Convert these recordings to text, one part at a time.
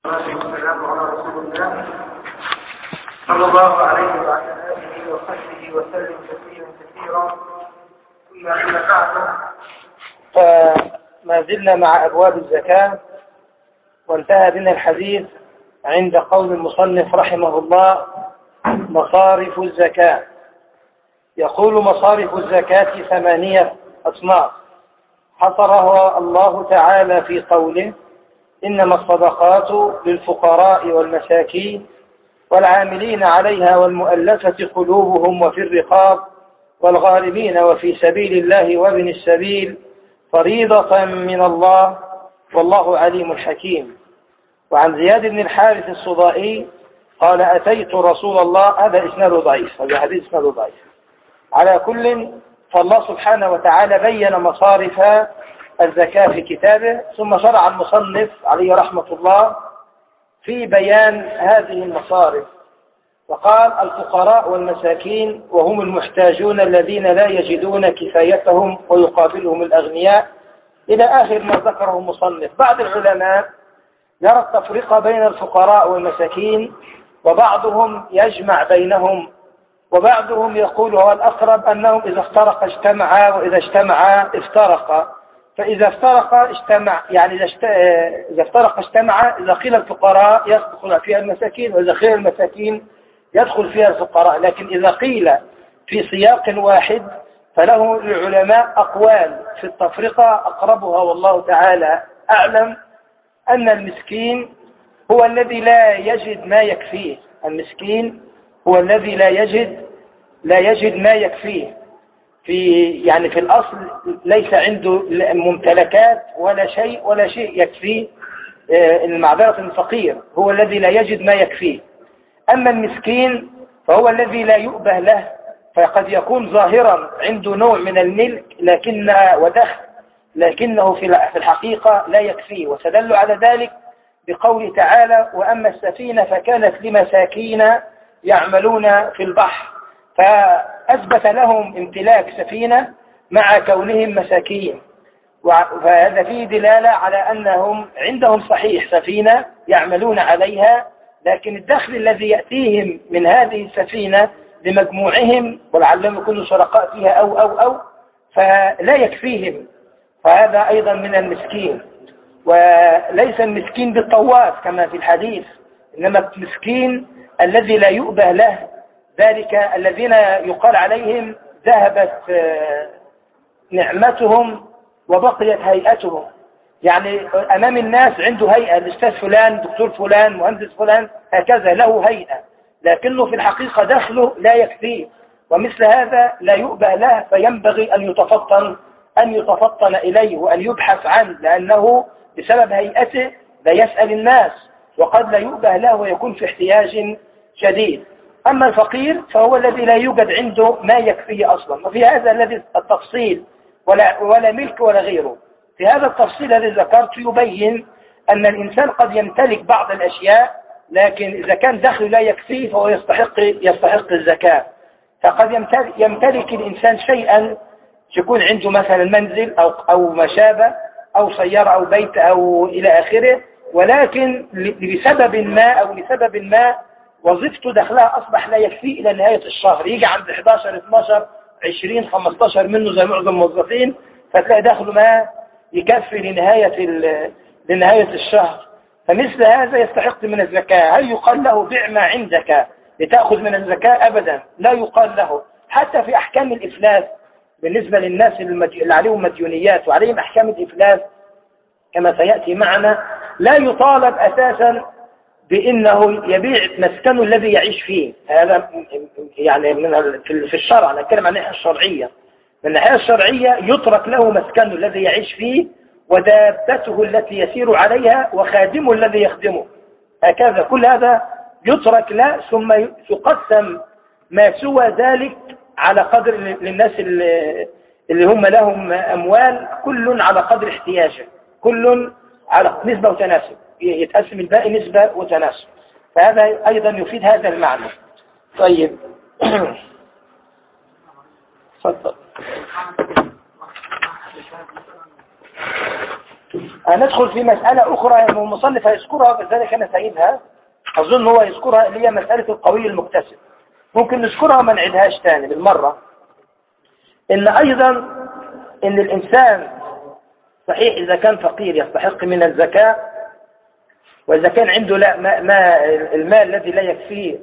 والسلام على رسول الله صلى الله عليه وعلى اله وصحبه وسلم تسليما كثيرا ثم اما بعد فما زلنا مع ابواب الزكاه وانتهى بنا الحديث عند قول المصنف رحمه الله مصارف الزكاه يقول مصارف الزكاه ثمانيه اصناف حصرها الله تعالى في قوله إنما الصدقات للفقراء والمساكين والعاملين عليها والمؤلفة قلوبهم وفي الرقاب والغارمين وفي سبيل الله وابن السبيل فريضة من الله والله عليم حكيم وعن زياد بن الحارث الصدائي قال أتيت رسول الله هذا إسناد ضعيف هذا حديث إسناد ضعيف على كل فالله سبحانه وتعالى بين مصارف الزكاة في كتابه ثم شرع المصنف عليه رحمة الله في بيان هذه المصارف وقال الفقراء والمساكين وهم المحتاجون الذين لا يجدون كفايتهم ويقابلهم الأغنياء إلى آخر ما ذكره المصنف بعض العلماء يرى التفرقة بين الفقراء والمساكين وبعضهم يجمع بينهم وبعضهم يقول هو الأقرب أنهم إذا افترق اجتمعا وإذا اجتمعا افترقا فإذا افترق اجتمع يعني إذا, اشت... إذا افترق اجتمع إذا قيل الفقراء يدخل فيها المساكين وإذا قيل المساكين يدخل فيها الفقراء لكن إذا قيل في سياق واحد فله العلماء أقوال في التفرقة أقربها والله تعالى أعلم أن المسكين هو الذي لا يجد ما يكفيه المسكين هو الذي لا يجد لا يجد ما يكفيه في يعني في الأصل ليس عنده ممتلكات ولا شيء ولا شيء يكفيه المعذرة الفقير هو الذي لا يجد ما يكفيه أما المسكين فهو الذي لا يؤبه له فقد يكون ظاهرا عنده نوع من الملك لكن ودخل لكنه في الحقيقة لا يكفيه وتدل على ذلك بقوله تعالى وأما السفينة فكانت لمساكين يعملون في البحر فأثبت لهم امتلاك سفينة مع كونهم مساكين فهذا فيه دلالة على أنهم عندهم صحيح سفينة يعملون عليها لكن الدخل الذي يأتيهم من هذه السفينة لمجموعهم ولعلهم يكونوا شركاء فيها أو أو أو فلا يكفيهم فهذا أيضا من المسكين وليس المسكين بالطواف كما في الحديث إنما المسكين الذي لا يؤبه له ذلك الذين يقال عليهم ذهبت نعمتهم وبقيت هيئتهم يعني أمام الناس عنده هيئة الأستاذ فلان دكتور فلان مهندس فلان هكذا له هيئة لكنه في الحقيقة دخله لا يكفيه ومثل هذا لا يؤبه له فينبغي أن يتفطن أن يتفطن إليه وأن يبحث عنه لأنه بسبب هيئته لا يسأل الناس وقد لا يؤبه له ويكون في احتياج شديد أما الفقير فهو الذي لا يوجد عنده ما يكفيه أصلا وفي هذا الذي التفصيل ولا, ولا ملك ولا غيره في هذا التفصيل الذي ذكرت يبين أن الإنسان قد يمتلك بعض الأشياء لكن إذا كان دخله لا يكفيه فهو يستحق يستحق الزكاة فقد يمتلك, يمتلك الإنسان شيئا يكون عنده مثلا منزل أو, أو ما شابه أو سيارة أو بيت أو إلى آخره ولكن لسبب ما أو لسبب ما وظيفته دخلها أصبح لا يكفيه إلى نهاية الشهر يجي عند 11 12 20 15 منه زي معظم الموظفين فتلاقي دخله ما يكفي لنهاية لنهاية الشهر فمثل هذا يستحق من الزكاة هل يقال له بع ما عندك لتأخذ من الزكاة أبدا لا يقال له حتى في أحكام الإفلاس بالنسبة للناس اللي عليهم مديونيات وعليهم أحكام الإفلاس كما سيأتي معنا لا يطالب أساسا بأنه يبيع مسكنه الذي يعيش فيه هذا يعني من في الشرع نتكلم عن الناحية الشرعية من الناحية الشرعية يترك له مسكنه الذي يعيش فيه ودابته التي يسير عليها وخادمه الذي يخدمه هكذا كل هذا يترك له ثم يقسم ما سوى ذلك على قدر للناس اللي هم لهم أموال كل على قدر احتياجه كل على نسبة وتناسب يتقسم الباقي نسبة وتناسب فهذا أيضا يفيد هذا المعنى طيب تفضل هندخل في مسألة أخرى المصنف هيذكرها كذلك أنا سعيدها أظن هو يذكرها اللي هي مسألة القوي المكتسب ممكن نذكرها وما نعيدهاش تاني بالمرة إن أيضا إن الإنسان صحيح إذا كان فقير يستحق من الزكاة وإذا كان عنده لا ما, ما المال الذي لا يكفيه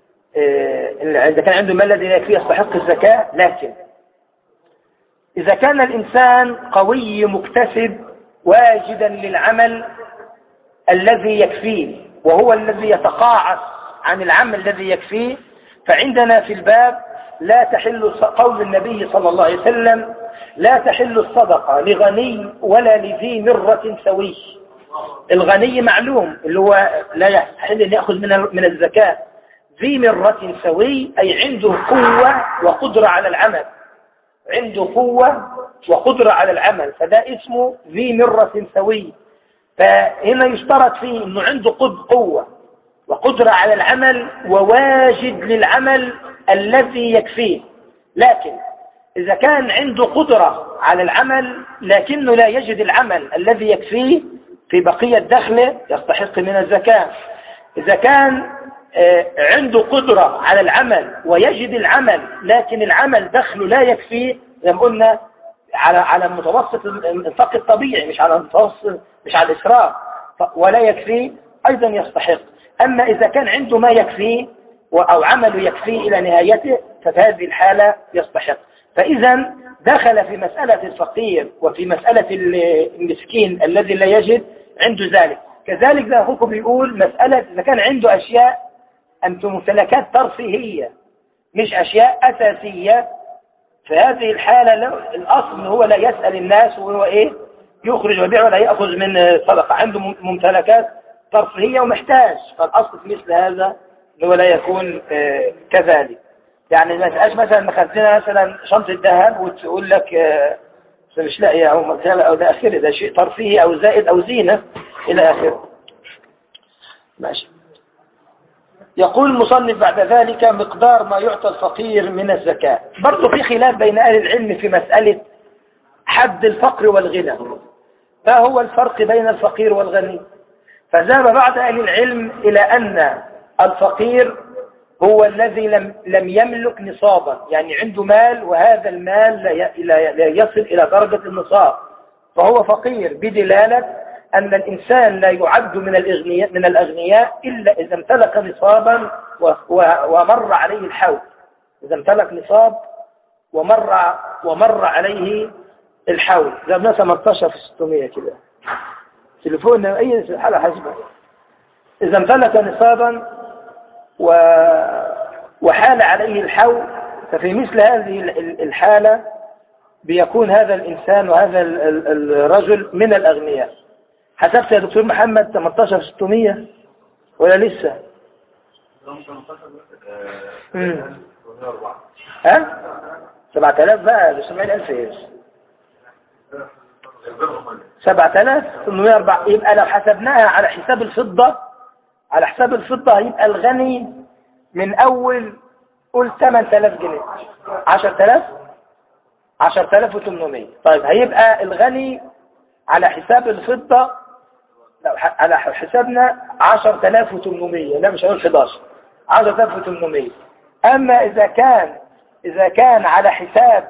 آه، إذا كان عنده المال الذي لا يكفيه يستحق الزكاة لكن إذا كان الإنسان قوي مكتسب واجدا للعمل الذي يكفيه وهو الذي يتقاعس عن العمل الذي يكفيه فعندنا في الباب لا تحل قول النبي صلى الله عليه وسلم لا تحل الصدقة لغني ولا لذي مرة سوي الغني معلوم اللي هو لا يحل أن يأخذ من من الزكاة ذي مرة سوي أي عنده قوة وقدرة على العمل عنده قوة وقدرة على العمل فده اسمه ذي مرة سوي فهنا يشترط فيه انه عنده قد قوة وقدرة على العمل وواجد للعمل الذي يكفيه لكن إذا كان عنده قدرة على العمل لكنه لا يجد العمل الذي يكفيه في بقية دخله يستحق من الزكاة إذا كان آه، عنده قدرة على العمل ويجد العمل لكن العمل دخله لا يكفيه زي ما قلنا على على متوسط الانفاق الطبيعي مش على المتوسط مش على الإسراف ولا يكفيه أيضا يستحق أما إذا كان عنده ما يكفيه أو عمله يكفيه إلى نهايته ففي هذه الحالة يستحق فإذا دخل في مسألة الفقير وفي مسألة المسكين الذي لا يجد عنده ذلك كذلك ده أخوكم بيقول مسألة إذا كان عنده أشياء أنتم ممتلكات ترفيهية مش أشياء أساسية في هذه الحالة الأصل هو لا يسأل الناس وهو إيه يخرج ويبيع ولا يأخذ من صدقة عنده ممتلكات ترفيهية ومحتاج فالأصل في مثل هذا هو لا يكون آه، كذلك يعني ما تبقاش مثلا مخزنة مثلا شنطة ذهب وتقول لك آه، مش لاقي أو مكتبة أو ده آخره ده شيء ترفيهي أو زائد أو زينة إلى آخره ماشي يقول المصنف بعد ذلك مقدار ما يعطى الفقير من الزكاة برضو في خلاف بين أهل العلم في مسألة حد الفقر والغنى ما هو الفرق بين الفقير والغني فذهب بعض أهل العلم إلى أن الفقير هو الذي لم لم يملك نصابا يعني عنده مال وهذا المال لا يصل إلى درجة النصاب فهو فقير بدلالة أن الإنسان لا يعد من الأغنياء, من الأغنياء إلا إذا امتلك نصابا ومر عليه الحول إذا امتلك نصاب ومر ومر عليه الحول جابنا 18 في 600 كده تليفون أي حالة حسبة إذا امتلك نصابا و وحال عليه الحول ففي مثل هذه الحالة بيكون هذا الإنسان وهذا الرجل من الأغنياء حسبت يا دكتور محمد 18 600 ولا لسه ها 7000 بقى ب 70000 ايه 7804 يبقى لو حسبناها على حساب الفضة على حساب الفضة هيبقى الغني من أول قول 8000 جنيه 10000 10800 طيب هيبقى الغني على حساب الفضة على حسابنا 10800 لا مش هنقول 11 10800 أما إذا كان إذا كان على حساب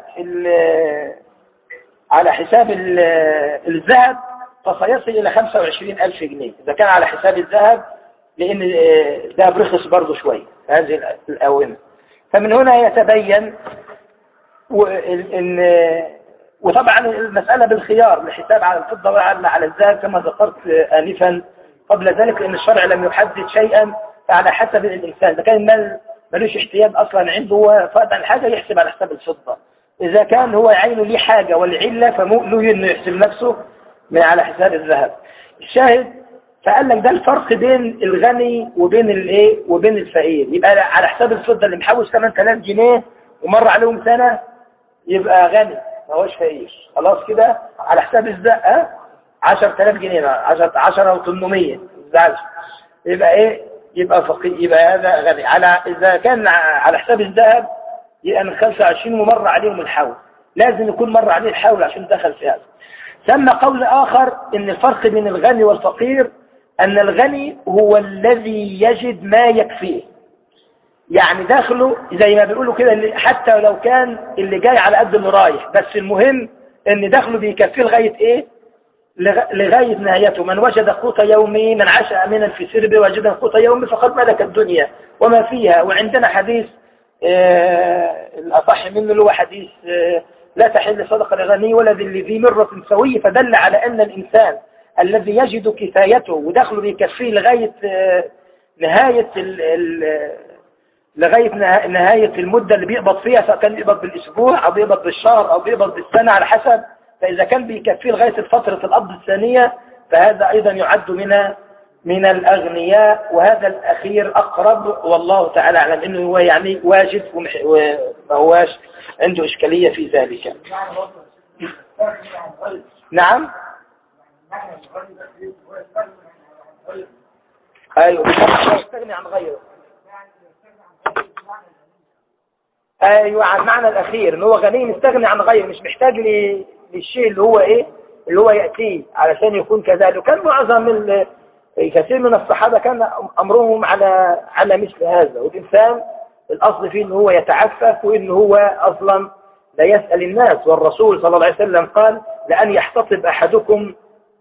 على حساب الذهب فسيصل إلى 25000 جنيه إذا كان على حساب الذهب لأن الذهب رخص برضه شوية هذه الآونة فمن هنا يتبين إن وطبعا المسألة بالخيار الحساب على الفضة وعلى على الذهب كما ذكرت آنفا قبل ذلك لأن الشرع لم يحدد شيئا فعلى حسب الإنسان إذا كان المال ملوش احتياج أصلا عنده هو فقد عن حاجة يحسب على حساب الفضة إذا كان هو عينه ليه حاجة والعلة فمؤله إنه يحسب نفسه من على حساب الذهب الشاهد فقال لك ده الفرق بين الغني وبين الايه وبين الفقير يبقى على حساب الفضة اللي محوش 8000 جنيه ومر عليهم سنة يبقى غني ما هوش فقير خلاص كده على حساب الزقة 10000 جنيه 10 10 و800 زعلش يبقى ايه يبقى فقير يبقى هذا غني على اذا كان على حساب الذهب يبقى من 25 ومر عليهم الحول لازم يكون مر عليه الحول عشان دخل في هذا ثم قول آخر ان الفرق بين الغني والفقير ان الغني هو الذي يجد ما يكفيه يعني داخله زي ما بيقولوا كده حتى لو كان اللي جاي على قد اللي رايح بس المهم ان داخله بيكفيه لغاية ايه لغاية نهايته من وجد قوت يومي من عاش امنا في سربه وجد قوت يومي فقد ملك الدنيا وما فيها وعندنا حديث آه الأصح منه اللي هو حديث آه لا تحل صدقة لغني ولا ذي ذي مرة سوي فدل على أن الإنسان الذي يجد كفايته ودخله بيكفيه لغاية آه نهاية ال ال لغاية نهاية المدة اللي بيقبض فيها سواء كان بيقبض بالأسبوع أو بيقبض بالشهر أو بيقبض بالسنة على حسب فإذا كان بيكفيه لغاية فترة القبض الثانية فهذا أيضا يعد من من الأغنياء وهذا الأخير أقرب والله تعالى أعلم أنه هو يعني واجب وما هواش عنده إشكالية في ذلك نعم أيوه يستغني عن غيره ايوه عن المعنى الاخير ان هو غني مستغني عن غيره مش محتاج للشيء اللي هو ايه اللي هو ياتيه علشان يكون كذلك وكان معظم كثير من الصحابه كان امرهم على على مثل هذا والانسان الاصل فيه ان هو يتعفف وان هو اصلا لا يسال الناس والرسول صلى الله عليه وسلم قال لان يحتطب احدكم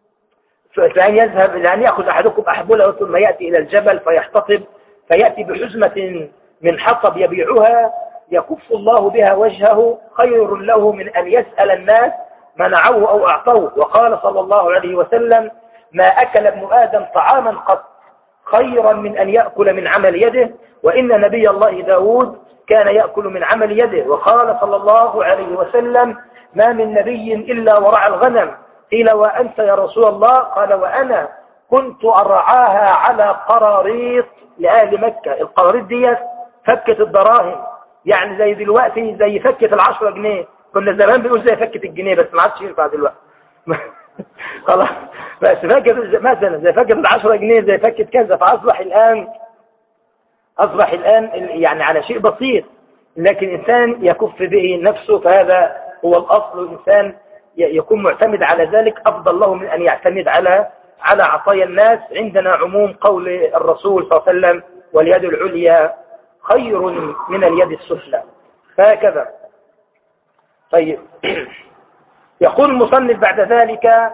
فان يذهب لان ياخذ احدكم احبله ثم ياتي الى الجبل فيحتطب فياتي بحزمه من حطب يبيعها يكف الله بها وجهه خير له من أن يسأل الناس منعوه أو أعطوه وقال صلى الله عليه وسلم ما أكل ابن آدم طعاما قط خيرا من أن يأكل من عمل يده وإن نبي الله داود كان يأكل من عمل يده وقال صلى الله عليه وسلم ما من نبي إلا ورع الغنم قيل وأنت يا رسول الله قال وأنا كنت أرعاها على قراريط لأهل مكة القراريط دي فكة الدراهم يعني زي دلوقتي زي فكة العشرة جنيه كنا زمان بنقول زي فكة الجنيه بس ما عادش ينفع دلوقتي خلاص بس فكة مثلا زي فكة العشرة جنيه زي فكة كذا فأصبح الآن أصبح الآن يعني على شيء بسيط لكن إنسان يكف به نفسه فهذا هو الأصل الإنسان يكون معتمد على ذلك أفضل له من أن يعتمد على على عطايا الناس عندنا عموم قول الرسول صلى الله عليه وسلم واليد العليا خير من اليد السفلى فهكذا طيب يقول المصنف بعد ذلك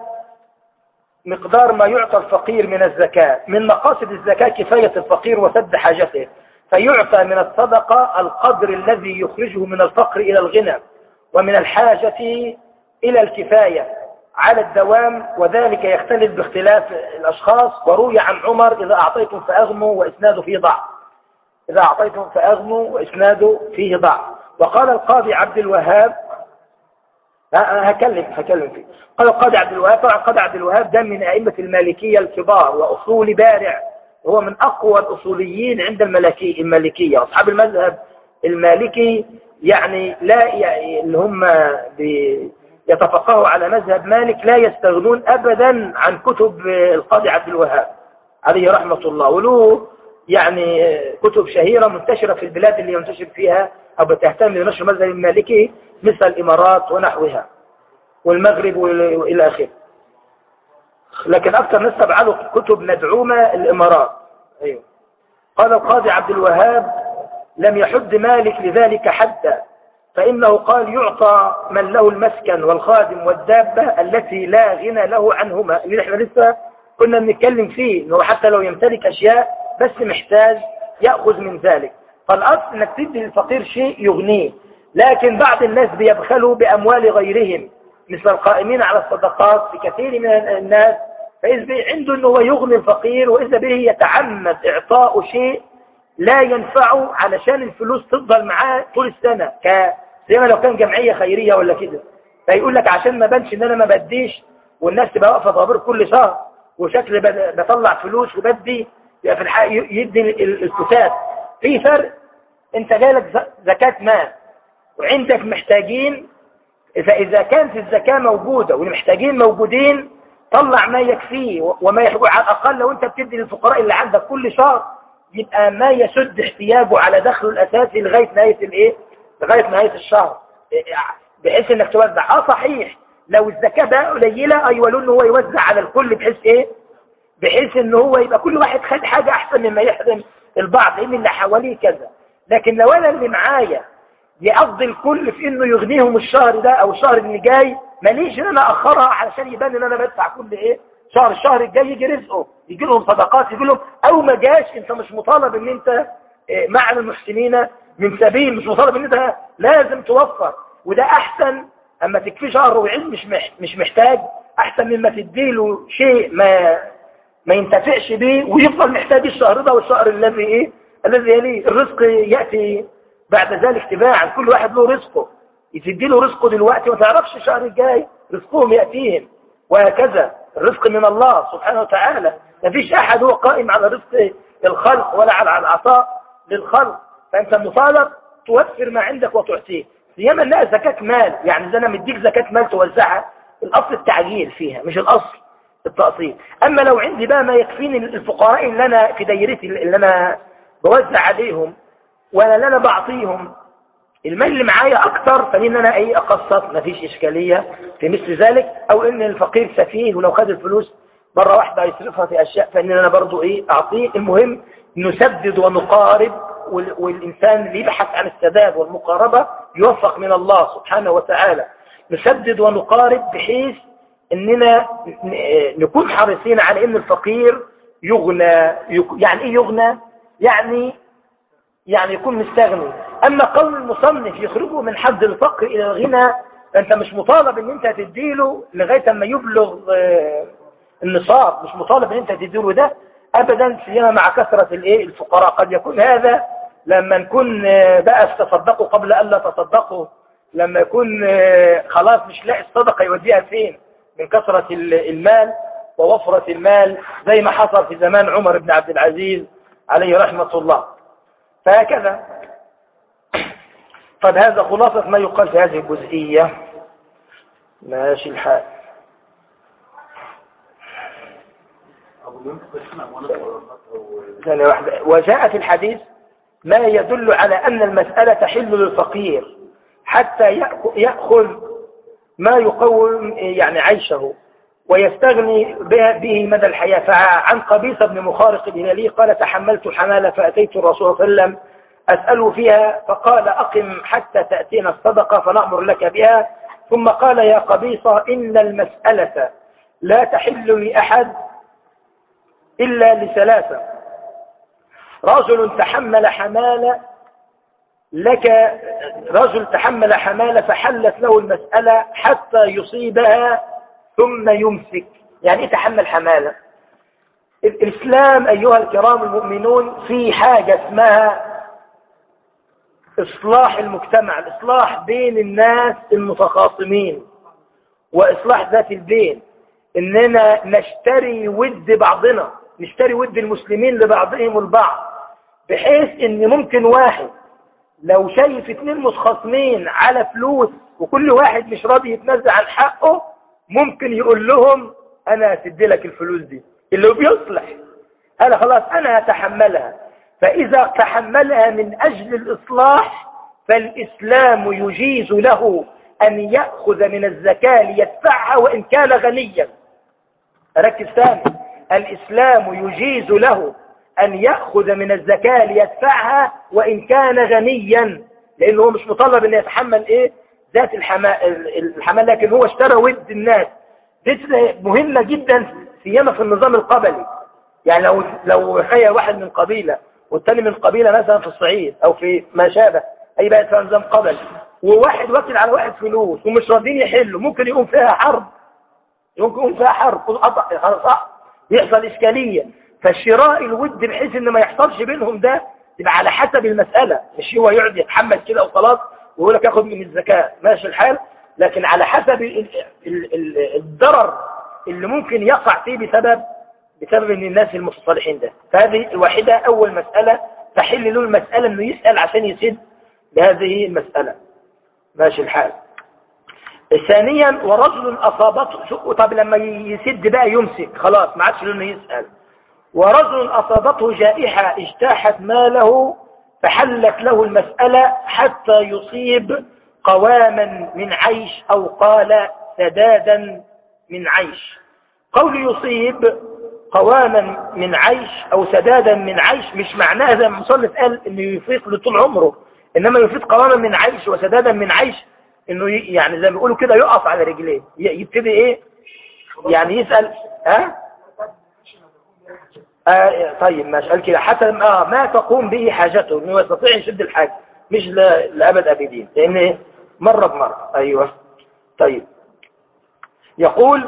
مقدار ما يعطى الفقير من الزكاة من مقاصد الزكاة كفاية الفقير وسد حاجته فيعطى من الصدقة القدر الذي يخرجه من الفقر إلى الغنى ومن الحاجة إلى الكفاية على الدوام وذلك يختلف باختلاف الأشخاص وروي عن عمر إذا أعطيتم فأغموا وإسناده في ضعف إذا أعطيتم فأغموا وإسناده فيه ضعف وقال القاضي عبد الوهاب هكلم هكلم فيه قال القاضي عبد الوهاب طبعا القاضي عبد الوهاب ده من أئمة المالكية الكبار وأصول بارع وهو من أقوى الأصوليين عند الملكي المالكية أصحاب المذهب المالكي يعني لا يعني اللي هم يتفقهوا على مذهب مالك لا يستغنون أبدا عن كتب القاضي عبد الوهاب عليه رحمة الله وله يعني كتب شهيرة منتشرة في البلاد اللي ينتشر فيها أو بتهتم بنشر المذهب المالكي مثل الإمارات ونحوها والمغرب وإلى آخره لكن أكثر ناس تبعله كتب مدعومة الإمارات أيوه. قال القاضي عبد الوهاب لم يحد مالك لذلك حدا فإنه قال يعطى من له المسكن والخادم والدابة التي لا غنى له عنهما اللي احنا لسه كنا بنتكلم فيه انه حتى لو يمتلك اشياء بس محتاج يأخذ من ذلك فالأصل انك تدي للفقير شيء يغنيه لكن بعض الناس بيبخلوا بأموال غيرهم مثل القائمين على الصدقات في كثير من الناس فإذا عنده أنه هو يغني الفقير وإذا به يتعمد إعطاء شيء لا ينفعه علشان الفلوس تفضل معاه طول السنة ك زي ما لو كان جمعية خيرية ولا كده فيقول لك عشان ما بنش ان انا ما بديش والناس تبقى واقفه طابور كل شهر وشكل بطلع فلوس وبدي يبقى في الحقيقة يدي الكتاب في فرق انت جالك زكاة مال وعندك محتاجين إذا إذا كانت الزكاة موجودة والمحتاجين موجودين طلع ما يكفيه وما يحبه على الأقل لو أنت بتدي للفقراء اللي عندك كل شهر يبقى ما يسد احتياجه على دخله الأساسي لغاية نهاية الإيه؟ لغاية نهاية الشهر بحيث إنك توزع آه صحيح لو الزكاة بقى قليلة ايوه له ان هو يوزع على الكل بحيث ايه بحيث ان هو يبقى كل واحد خد حاجة احسن مما يحرم البعض لان اللي حواليه كذا لكن لو انا اللي معايا يقضي الكل في انه يغنيهم الشهر ده او الشهر اللي جاي ماليش ان انا اخرها علشان يبان ان انا بدفع كل ايه شهر الشهر الجاي يجي رزقه يجي لهم صدقات يجي لهم او ما جاش انت مش مطالب ان انت إيه، مع المحسنين من سبيل مش مطالب ان انت لازم توفر وده احسن اما تكفي شهر ويعيد مش مش محتاج احسن مما تديله شيء ما ما ينتفعش به ويفضل محتاج الشهر ده والشهر الذي ايه الذي يليه الرزق ياتي بعد ذلك تباعا كل واحد له رزقه يسدي له رزقه دلوقتي وما تعرفش الشهر الجاي رزقهم ياتيهم وهكذا الرزق من الله سبحانه وتعالى ما فيش احد هو قائم على رزق الخلق ولا على العطاء للخلق فانت مطالب توفر ما عندك وتعطيه سيما انها زكاة مال يعني اذا انا مديك زكاة مال توزعها الاصل التعجيل فيها مش الاصل التقسيط اما لو عندي بقى ما يكفيني الفقراء اللي انا في دايرتي اللي انا بوزع عليهم ولا اللي انا بعطيهم المال اللي معايا اكتر فان انا ايه اقسط مفيش اشكالية في مثل ذلك او ان الفقير سفيه ولو خد الفلوس مرة واحدة يصرفها في اشياء فان انا برضو ايه اعطيه المهم نسدد ونقارب والإنسان اللي يبحث عن السداد والمقاربة يوفق من الله سبحانه وتعالى نسدد ونقارب بحيث اننا نكون حريصين على ان الفقير يغنى يعني ايه يغنى يعني يعني يكون مستغني اما قول المصنف يخرجه من حد الفقر الى الغنى فانت مش مطالب ان انت تديله لغايه اما يبلغ آه، النصاب مش مطالب ان انت تديله ده ابدا سيما مع كثرة الايه الفقراء قد يكون هذا لما نكون آه، بقى تصدقوا قبل ألا تصدقوا لما يكون آه، خلاص مش لاقي الصدقة يوديها فين من كثرة المال ووفرة المال زي ما حصل في زمان عمر بن عبد العزيز عليه رحمة الله فهكذا طب هذا خلاصة ما يقال في هذه الجزئية ماشي الحال ثانية واحدة وجاء في الحديث ما يدل على أن المسألة تحل للفقير حتى يأخذ ما يقوم يعني عيشه ويستغني به مدى الحياة فعن قبيصة بن مخارق الهلالي قال تحملت حمالة فأتيت الرسول صلى الله عليه وسلم أسأله فيها فقال أقم حتى تأتينا الصدقة فنأمر لك بها ثم قال يا قبيصة إن المسألة لا تحل لأحد إلا لثلاثة رجل تحمل حمالة لك رجل تحمل حمالة فحلت له المسألة حتى يصيبها ثم يمسك يعني ايه تحمل حمالة الإسلام أيها الكرام المؤمنون في حاجة اسمها إصلاح المجتمع الإصلاح بين الناس المتخاصمين وإصلاح ذات البين إننا نشتري ود بعضنا نشتري ود المسلمين لبعضهم البعض بحيث ان ممكن واحد لو شايف اتنين متخاصمين على فلوس وكل واحد مش راضي يتنزع عن حقه ممكن يقول لهم انا هسد لك الفلوس دي اللي بيصلح انا خلاص انا هتحملها فاذا تحملها من اجل الاصلاح فالاسلام يجيز له ان يأخذ من الزكاة ليدفعها وان كان غنيا ركز ثاني الإسلام يجيز له أن يأخذ من الزكاة ليدفعها وإن كان غنيا لأنه هو مش مطالب أن يتحمل إيه ذات الحمال لكن هو اشترى ود الناس دي مهمة جدا سيما في النظام القبلي يعني لو لو هي واحد من قبيلة والتاني من قبيلة مثلا في الصعيد أو في ما شابه أي بقى في نظام قبلي وواحد واكل على واحد فلوس ومش راضيين يحلوا ممكن يقوم فيها حرب ممكن يقوم فيها حرب صح يحصل إشكالية فالشراء الود بحيث ان ما يحصلش بينهم ده يبقى على حسب المسألة مش هو يقعد يتحمل كده وخلاص ويقول لك ياخد من الزكاة ماشي الحال لكن على حسب الضرر اللي ممكن يقع فيه بسبب بسبب ان الناس المتصالحين ده فهذه الواحدة اول مسألة تحل له المسألة انه يسأل عشان يسد بهذه المسألة ماشي الحال ثانيا ورجل أصابته طب لما يسد بقى يمسك خلاص ما عادش له يسأل ورجل أصابته جائحة اجتاحت ماله فحلت له المسألة حتى يصيب قواما من عيش أو قال سدادا من عيش قول يصيب قواما من عيش او سدادا من عيش مش معناها زي ما المصنف قال انه يفيق لطول عمره انما يفيد قواما من عيش وسدادا من عيش انه يعني زي ما بيقولوا كده يقف على رجليه يبتدي ايه يعني يسأل ها آه طيب ماشي قال كده حتى آه ما تقوم به حاجته انه يستطيع يشد الحاجة مش لأبد أبدين لأن إيه؟ مرة بمرة أيوة طيب يقول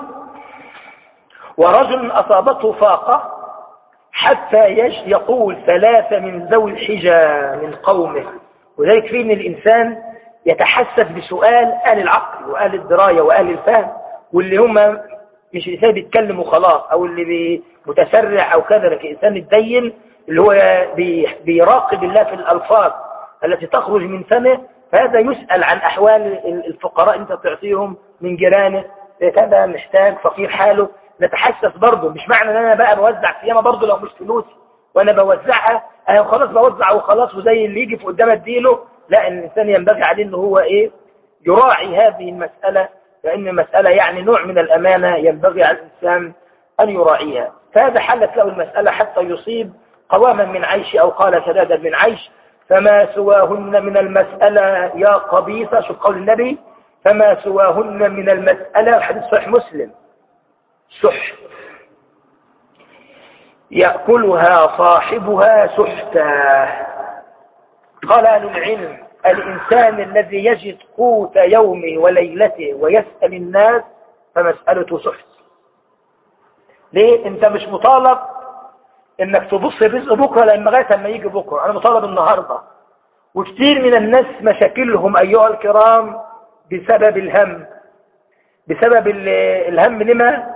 ورجل أصابته فاقة حتى يش يقول ثلاثة من ذوي الحجى من قومه وذلك فيه ان الإنسان يتحسس بسؤال أهل العقل وأهل الدراية وأهل الفهم واللي هم مش الإنسان بيتكلم وخلاص أو اللي متسرع أو كذا لكن الإنسان الدين اللي هو بيراقب الله في الألفاظ التي تخرج من فمه فهذا يسأل عن أحوال الفقراء أنت تعطيهم من جيرانه كذا محتاج فقير حاله نتحسس برضه مش معنى ان انا بقى بوزع سيامة برضه لو مش فلوسي وانا بوزعها انا خلاص بوزع وخلاص وزي اللي يجي في قدام اديله لا الانسان ينبغي عليه ان هو ايه يراعي هذه المسألة لان المسألة يعني نوع من الامانة ينبغي على الانسان ان يراعيها فهذا حلت له المسألة حتى يصيب قواما من عيش او قال سدادا من عيش فما سواهن من المسألة يا قبيصة شوف قول النبي فما سواهن من المسألة حديث صحيح مسلم سحت يأكلها صاحبها سحتا قال أهل العلم الإنسان الذي يجد قوت يومه وليلته ويسأل الناس فمسألته سحت ليه انت مش مطالب انك تبص الرزق بكرة لان لغاية ما يجي بكرة انا مطالب النهاردة وكثير من الناس مشاكلهم ايها الكرام بسبب الهم بسبب الهم لما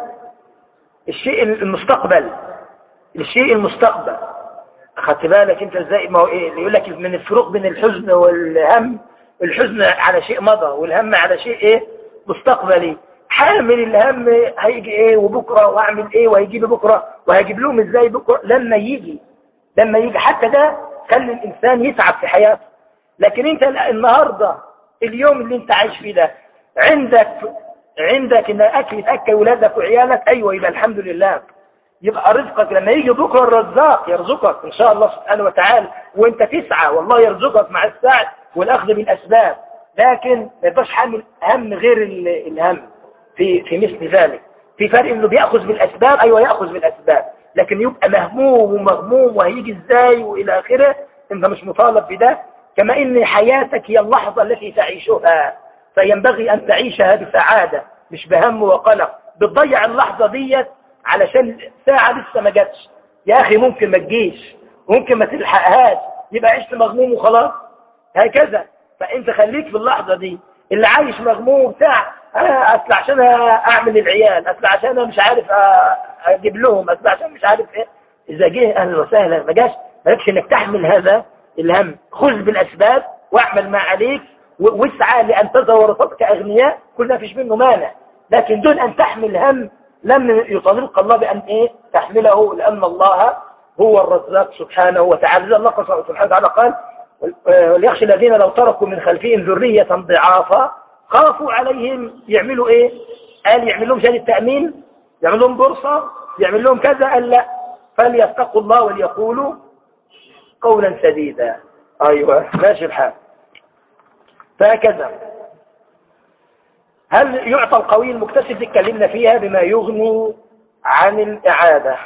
الشيء المستقبل الشيء المستقبل اخدت بالك انت ازاي ما هو ايه يقول لك من الفروق بين الحزن والهم الحزن على شيء مضى والهم على شيء ايه مستقبلي حامل الهم هيجي ايه وبكره واعمل ايه وهيجي لي بكره وهجيب لهم ازاي بكره لما يجي لما يجي حتى ده خلي الانسان يتعب في حياته لكن انت النهارده اليوم اللي انت عايش فيه ده عندك عندك ان اكل تاكل ولادك وعيالك ايوه يبقى الحمد لله يبقى رزقك لما يجي بكره الرزاق يرزقك ان شاء الله سبحانه وتعالى وانت تسعى والله يرزقك مع السعي والاخذ بالاسباب لكن ما يبقاش حامل هم غير الهم في في مثل ذلك في فرق انه بياخذ بالاسباب ايوه ياخذ بالاسباب لكن يبقى مهموم ومغموم وهيجي ازاي والى اخره انت مش مطالب بده كما ان حياتك هي اللحظه التي تعيشها فينبغي أن تعيشها بسعادة مش بهم وقلق بتضيع اللحظة ديت علشان ساعة لسه ما جاتش يا أخي ممكن ما تجيش ممكن ما تلحقهاش يبقى عشت مغموم وخلاص هكذا فأنت خليك في اللحظة دي اللي عايش مغموم ساعة أنا أصل عشان أعمل العيال أصل عشان أنا مش عارف أجيب لهم أصل عشان مش عارف إيه إذا جه أهلا وسهلا ما جاش مالكش إنك تحمل هذا الهم خذ بالأسباب واعمل ما عليك واسعى لأن تزور ورثتك أغنياء كل ما فيش منه مانع لكن دون أن تحمل هم لم يطالبك الله بأن إيه تحمله لأن الله هو الرزاق سبحانه وتعالى الله سبحانه وتعالى قال وليخشى الذين لو تركوا من خلفهم ذرية ضعافا خافوا عليهم يعملوا ايه قال يعمل لهم شهاده تأمين يعمل لهم بورصة يعمل لهم كذا قال لا فليتقوا الله وليقولوا قولا سديدا ايوه ماشي الحال فهكذا هل يعطى القوي المكتسب اتكلمنا فيها بما يغني عن الإعادة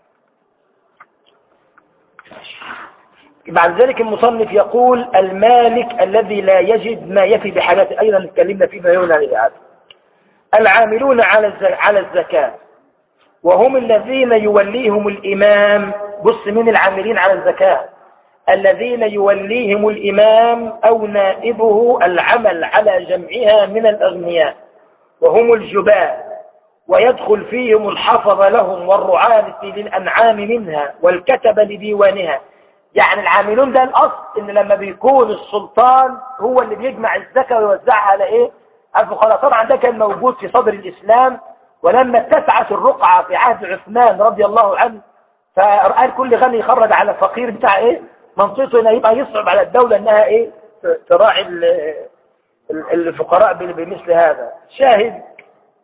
بعد ذلك المصنف يقول المالك الذي لا يجد ما يفي بحاجته أيضا اتكلمنا فيه بما يغني عن الإعادة العاملون على على الزكاة وهم الذين يوليهم الإمام بص من العاملين على الزكاة الذين يوليهم الإمام أو نائبه العمل على جمعها من الأغنياء وهم الجبال ويدخل فيهم الحفظ لهم والرعاة للأنعام منها والكتب لديوانها يعني العاملون ده الأصل إن لما بيكون السلطان هو اللي بيجمع الزكاة ويوزعها على إيه الفقراء طبعا ده كان موجود في صدر الإسلام ولما اتسعت الرقعة في عهد عثمان رضي الله عنه فقال كل غني يخرج على الفقير بتاع إيه منطقته هنا يبقى يصعب على الدولة انها ايه تراعي الفقراء بمثل هذا شاهد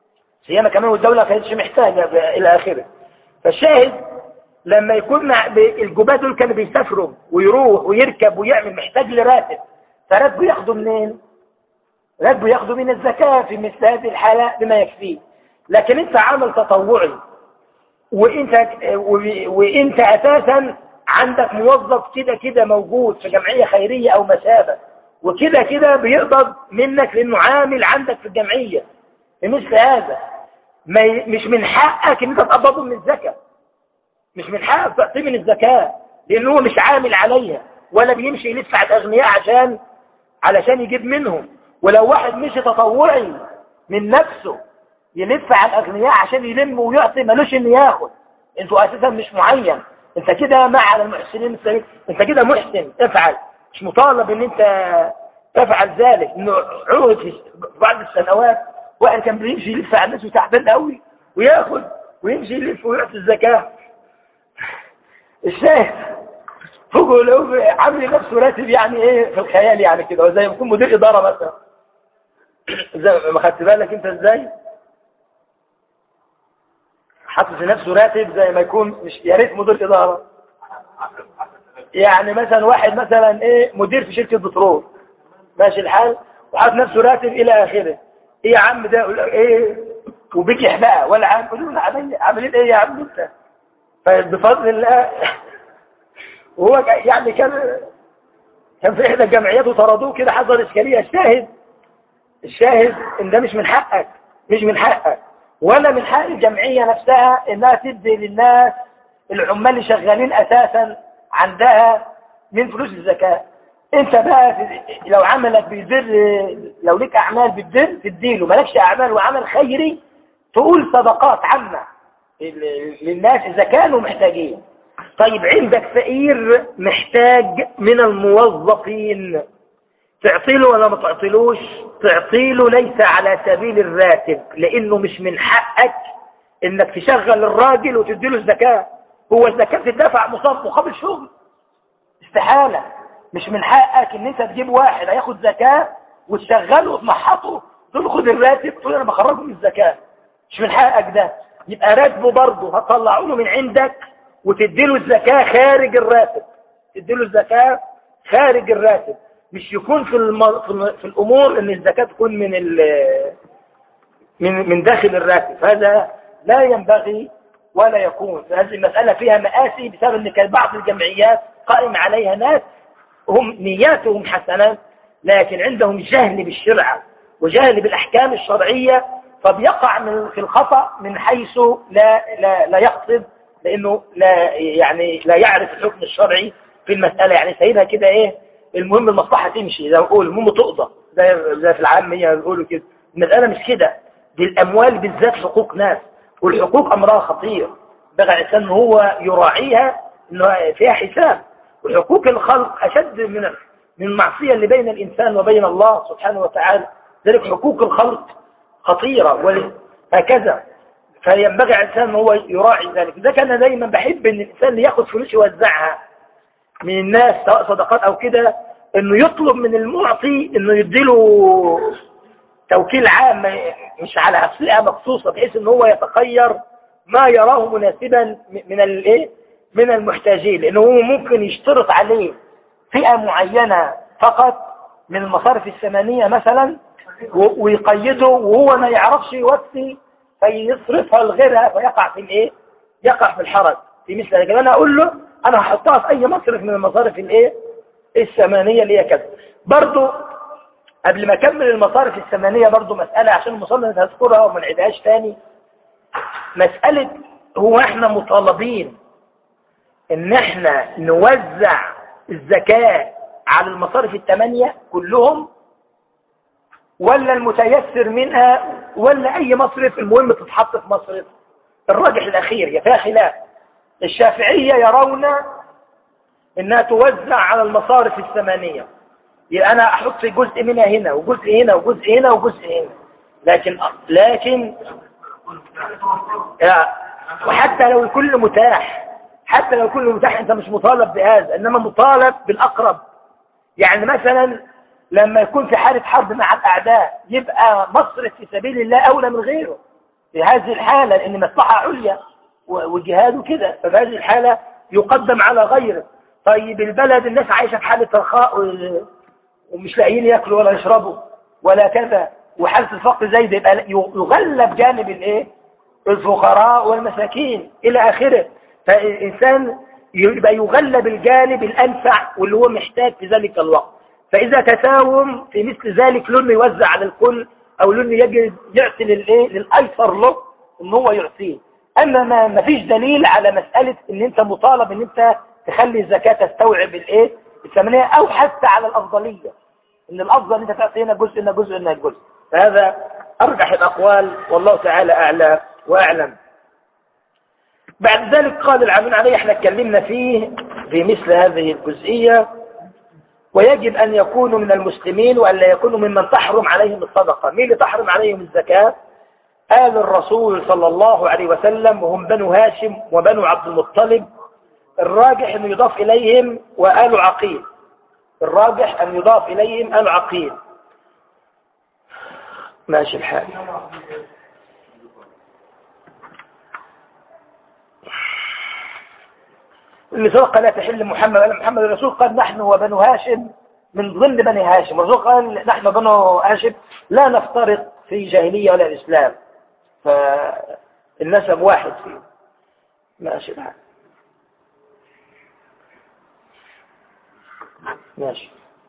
سيما كمان والدولة ما كانتش محتاجة إلى آخره فالشاهد لما يكون مع الجباه دول كانوا بيسافروا ويروح ويركب ويعمل محتاج لراتب فراتبه ياخده منين؟ راتبه ياخده من الزكاة في مثل هذه الحالة بما يكفيه لكن انت عمل تطوعي وانت وانت اساسا عندك موظف كده كده موجود في جمعية خيرية او مسابة وكده كده بيقبض منك لانه عامل عندك في الجمعية بمثل هذا ما مش من حقك ان انت تقبضه من الزكاة مش من حقك تعطيه من الزكاة لانه هو مش عامل عليها ولا بيمشي يلف على الاغنياء عشان علشان يجيب منهم ولو واحد مشي تطوعي من نفسه يلف على الاغنياء عشان يلم ويعطي ملوش ان ياخد انتوا اساسا مش معين انت كده مع على المحسنين انت كده محسن افعل مش مطالب ان انت تفعل ذلك انه عهد في بعض السنوات واحد كان بيمشي يلف على الناس وتعبان قوي وياخد ويمشي يلف ويعطي الزكاه الشاهد فوقه لو عامل نفسه راتب يعني ايه في الخيال يعني كده وزي ما يكون مدير اداره مثلا زي ما خدت بالك انت ازاي حاطط في نفسه راتب زي ما يكون مش يا ريت مدير اداره يعني مثلا واحد مثلا ايه مدير في شركه بترول ماشي الحال وحاطط نفسه راتب الى اخره ايه يا عم ده ايه وبيجي بقى ولا عم يقولوا له عاملين ايه يا عم انت فبفضل الله وهو يعني كان كان في احدى الجمعيات وطردوه كده حصل اشكاليه الشاهد الشاهد ان ده مش من حقك مش من حقك ولا من حق الجمعيه نفسها انها تدي للناس العمال اللي شغالين اساسا عندها من فلوس الزكاه انت بقى في لو عملك بيدر لو ليك اعمال بتدر تديله مالكش اعمال وعمل خيري تقول صدقات عامه للناس اذا كانوا محتاجين طيب عندك فقير محتاج من الموظفين تعطيله ولا ما تعطيلوش تعطيله ليس على سبيل الراتب لانه مش من حقك انك تشغل الراجل وتديله الزكاة هو الزكاة تدفع مصاب مقابل شغل استحالة مش من حقك ان انت تجيب واحد هياخد زكاة وتشغله وتمحطه تقول خد الراتب تقول انا بخرجه من الزكاة مش من حقك ده يبقى راتبه برضه هتطلعه له من عندك وتديله الزكاة خارج الراتب تديله الزكاة خارج الراتب مش يكون في, الم... في الأمور ان الزكاة تكون من ال... من من داخل الراتب هذا لا ينبغي ولا يكون هذه المسألة فيها مآسي بسبب ان كان بعض الجمعيات قائم عليها ناس هم نياتهم حسنات لكن عندهم جهل بالشرع وجهل بالأحكام الشرعية فبيقع من في الخطأ من حيث لا لا لا يقصد لانه لا يعني لا يعرف الحكم الشرعي في المسألة يعني سايبها كده ايه المهم المصلحة تمشي زي ما بقول المهم تقضى زي زي في العامية بيقولوا كده المسألة مش كده دي الاموال بالذات حقوق ناس والحقوق امرها خطير بقى الانسان هو يراعيها انه فيها حساب وحقوق الخلق اشد من من المعصية اللي بين الانسان وبين الله سبحانه وتعالى ذلك حقوق الخلق خطيرة وهكذا فينبغي على الإنسان هو يراعي ذلك ده كان دايما بحب ان الإنسان اللي ياخد فلوس يوزعها من الناس سواء صدقات أو كده انه يطلب من المعطي انه يديله توكيل عام مش على فئة مخصوصة بحيث ان هو يتخير ما يراه مناسبا من الايه من المحتاجين لانه هو ممكن يشترط عليه فئة معينة فقط من المصارف الثمانية مثلا ويقيده وهو ما يعرفش يوفي فيصرفها لغيرها فيقع في الايه يقع في الحرج في مثل ذلك انا اقول له انا هحطها في اي مصرف من المصارف الايه الثمانيه اللي هي كذا برضو قبل ما اكمل المصارف الثمانيه برضو مساله عشان المصنف هذكرها وما نعيدهاش تاني مساله هو احنا مطالبين ان احنا نوزع الزكاه على المصارف الثمانيه كلهم ولا المتيسر منها ولا اي مصرف المهم تتحط في مصرف الراجح الاخير هي فيها خلاف الشافعية يرون انها توزع على المصارف الثمانية يبقى انا احط جزء منها هنا وجزء هنا وجزء هنا وجزء هنا لكن لكن وحتى لو الكل متاح حتى لو الكل متاح انت مش مطالب بهذا انما مطالب بالاقرب يعني مثلا لما يكون في حالة حرب مع الأعداء يبقى مصرف في سبيل الله أولى من غيره في هذه الحالة لأن مصلحة عليا وجهاد كده ففي هذه الحالة يقدم على غيره طيب البلد الناس عايشة في حالة رخاء ومش لاقيين ياكلوا ولا يشربوا ولا كذا وحالة الفقر زي ده يبقى يغلب جانب الايه الفقراء والمساكين الى اخره فالانسان يبقى يغلب الجانب الانفع واللي هو محتاج في ذلك الوقت فاذا تساوم في مثل ذلك لانه يوزع على الكل او لانه يجد يعطي للايه للايسر له ان هو يعطيه اما ما ما فيش دليل على مساله ان انت مطالب ان انت تخلي الزكاه تستوعب الايه الثمانيه او حتى على الافضليه ان الافضل ان انت تعطي هنا جزء هنا جزء هنا جزء فهذا ارجح الاقوال والله تعالى اعلى واعلم بعد ذلك قال العاملون عليه احنا اتكلمنا فيه في مثل هذه الجزئيه ويجب أن يكونوا من المسلمين وأن لا يكونوا ممن تحرم عليهم الصدقة مين اللي تحرم عليهم الزكاة آل الرسول صلى الله عليه وسلم وهم بنو هاشم وبنو عبد المطلب الراجح أن يضاف إليهم وآل عقيل الراجح أن يضاف إليهم آل عقيل ماشي الحال اللي سبق لا تحل محمد ولا محمد الرسول قال نحن وبنو هاشم من ضمن بني هاشم الرسول قال نحن بنو هاشم لا نفترق في جاهلية ولا الإسلام فالنسب واحد فيه ماشي الحال ماشي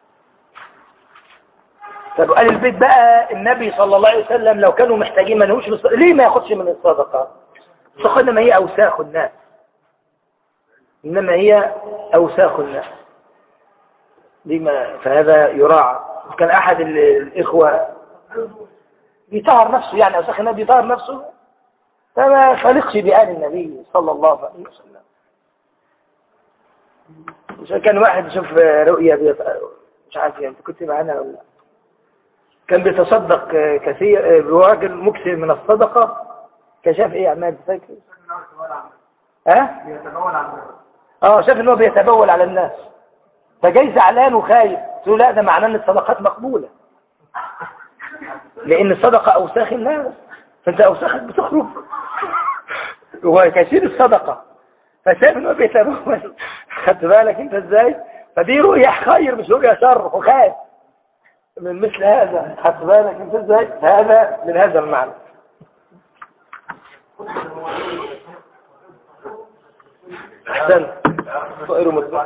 طب قال البيت بقى النبي صلى الله عليه وسلم لو كانوا محتاجين ما نهوش ليه ما ياخدش من الصدقة الصدقة ما هي أوساخ الناس إنما هي أوساخ الناس لما فهذا يراعى كان أحد الإخوة بيطهر نفسه يعني أوساخ الناس بيطهر نفسه فما خلقش بآل النبي صلى الله عليه وسلم كان واحد يشوف رؤية بيط... مش عارف يعني كنت معانا ولا كان بيتصدق كثير راجل مكثر من الصدقة كان شاف ايه عماد فاكر ها اه شاف ان هو بيتبول على الناس فجاي زعلان وخايف تقول لا ده معناه ان الصدقات مقبوله لان الصدقه اوساخ الناس فانت اوساخك بتخرج وكثير الصدقه فشاف ان هو بيتبول خدت بالك انت ازاي فدي رؤيه خير مش رؤيه شر وخايف من مثل هذا خدت بالك انت ازاي هذا من هذا المعنى احسنت طائر مطلع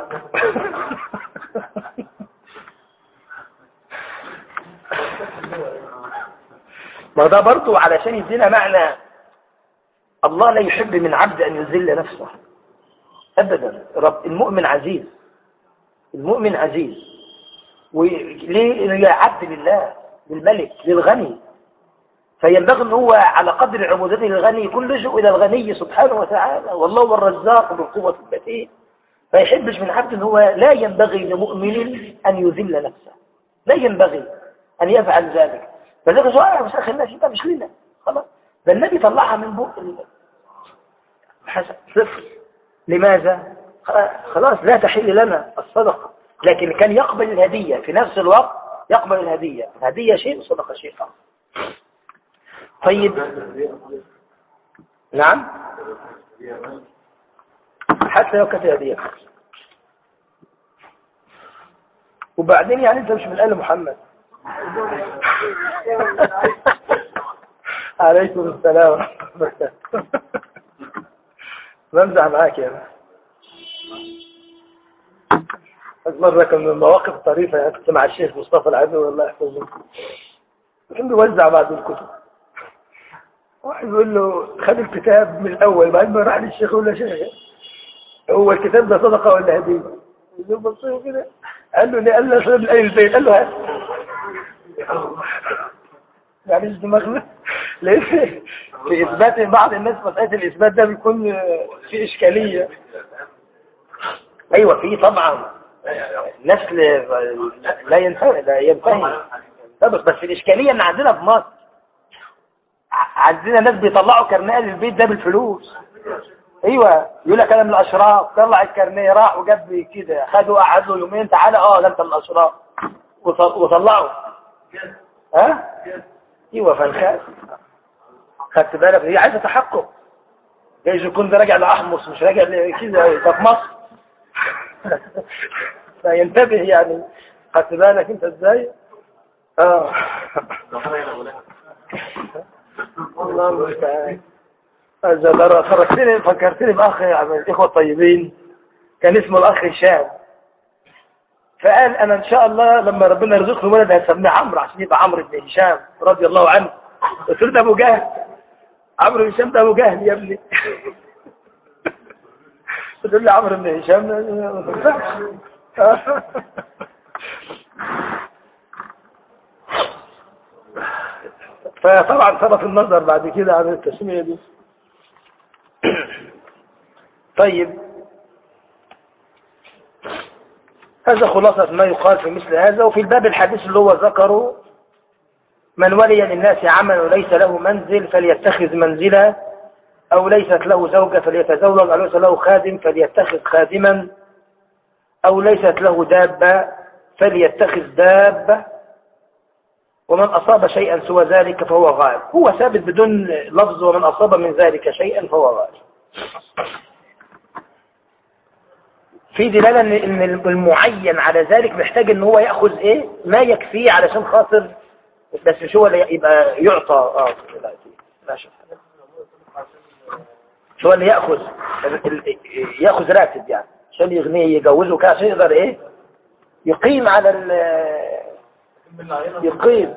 ما ده برضو علشان يدينا معنى الله لا يحب من عبد أن يذل نفسه أبدا رب المؤمن عزيز المؤمن عزيز وليه عبد لله للملك للغني فينبغي ان هو على قدر عبودته للغني يكون لجوء الى الغني سبحانه وتعالى والله هو الرزاق بالقوة المتين ما يحبش من عبد ان هو لا ينبغي لمؤمن ان يذل نفسه لا ينبغي ان يفعل ذلك فذلك سؤال مش اخي الناس ده مش لنا خلاص ده النبي طلعها من بق حسن صفر لماذا خلاص لا تحل لنا الصدقة لكن كان يقبل الهدية في نفس الوقت يقبل الهدية الهدية شيء والصدقة شيء آخر طيب نعم حتى لو كانت هدية وبعدين يعني انت مش من آل محمد عليكم السلام ورحمة الله بمزح معاك يا مرة كان من المواقف الطريفة يعني كنت مع الشيخ مصطفى العدو الله يحفظه كان بيوزع بعض الكتب واحد يقول له خد الكتاب من الأول بعد ما راح للشيخ يقول له شيخ هو الكتاب ده صدقة ولا هدية؟ يقول له بصيه كده قال له ليه؟ قال له أصل من أي البيت قال له هات معلش دماغنا ليه في إثبات بعض الناس مسألة الإثبات ده بيكون في إشكالية أيوة في طبعا نسل لا ينتهي لا ينتهي بس الإشكالية إن عندنا في مصر عندنا ناس بيطلعوا كرنيه للبيت ده بالفلوس ايوه يقول لك انا من الاشراف طلع الكرنيه راح وجاب كده خدوا قعد له يومين تعالى اه ده انت من الاشراف وطلعوا ها ايوه فنخاف خدت بالك هي عايزه تحقق جايز يكون ده راجع لاحمص مش راجع لكده ده في مصر فينتبه يعني خدت بالك انت ازاي اه الله المستعان هذا خرجتني فكرتني باخ من الاخوه الطيبين كان اسمه الاخ هشام فقال انا ان شاء الله لما ربنا يرزقني ولد هسميه عمرو عشان يبقى عمرو بن هشام رضي الله عنه قلت له ده ابو جهل عمرو بن هشام ده ابو جهل يا ابني تقول لي عمرو بن هشام ما تنفعش فطبعا صرف النظر بعد كده عن التسمية دي طيب هذا خلاصة ما يقال في مثل هذا وفي الباب الحديث اللي هو ذكره من ولي للناس عمل وليس له منزل فليتخذ منزلا أو ليست له زوجة فليتزوج أو ليس له خادم فليتخذ خادما أو ليست له دابة فليتخذ دابة ومن أصاب شيئا سوى ذلك فهو غائب هو ثابت بدون لفظ ومن أصاب من ذلك شيئا فهو غائب في دلالة ان المعين على ذلك محتاج ان هو يأخذ ايه ما يكفيه علشان خاطر بس مش هو اللي يبقى يعطى اه لا لا شوف مش هو اللي يأخذ يأخذ راتب يعني عشان يغنيه يجوزه كده عشان يقدر ايه يقيم على ال يقيم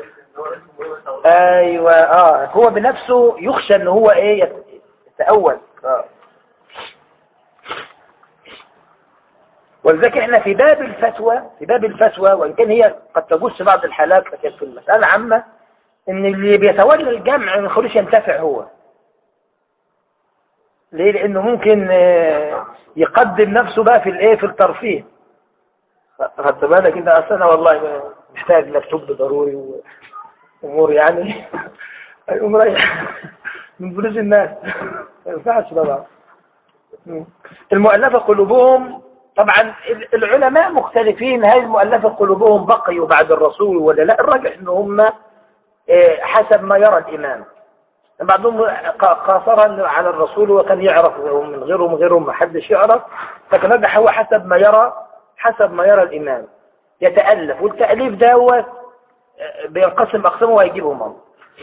ايوه اه هو بنفسه يخشى ان هو ايه يتأول اه ولذلك احنا في باب الفتوى في باب الفتوى وان كان هي قد تجوز في بعض الحالات لكن في المسألة عامة ان اللي بيتولى الجمع ما يخلوش ينتفع هو ليه لانه ممكن يقدم نفسه بقى في الايه في الترفيه خدت بالك انت اصلا والله محتاج لابتوب ضروري وامور يعني هيقوم رايح من فلوس الناس ما ينفعش طبعا المؤلفة قلوبهم طبعا العلماء مختلفين هل المؤلفة قلوبهم بقيوا بعد الرسول ولا لا الراجح ان هم حسب ما يرى الامام بعضهم قاصرا على الرسول وكان يعرف من غيرهم غيرهم ما حدش يعرف لكن رجح هو حسب ما يرى حسب ما يرى الامام يتألف والتأليف دوت بينقسم أقسامه ويجيبهم الله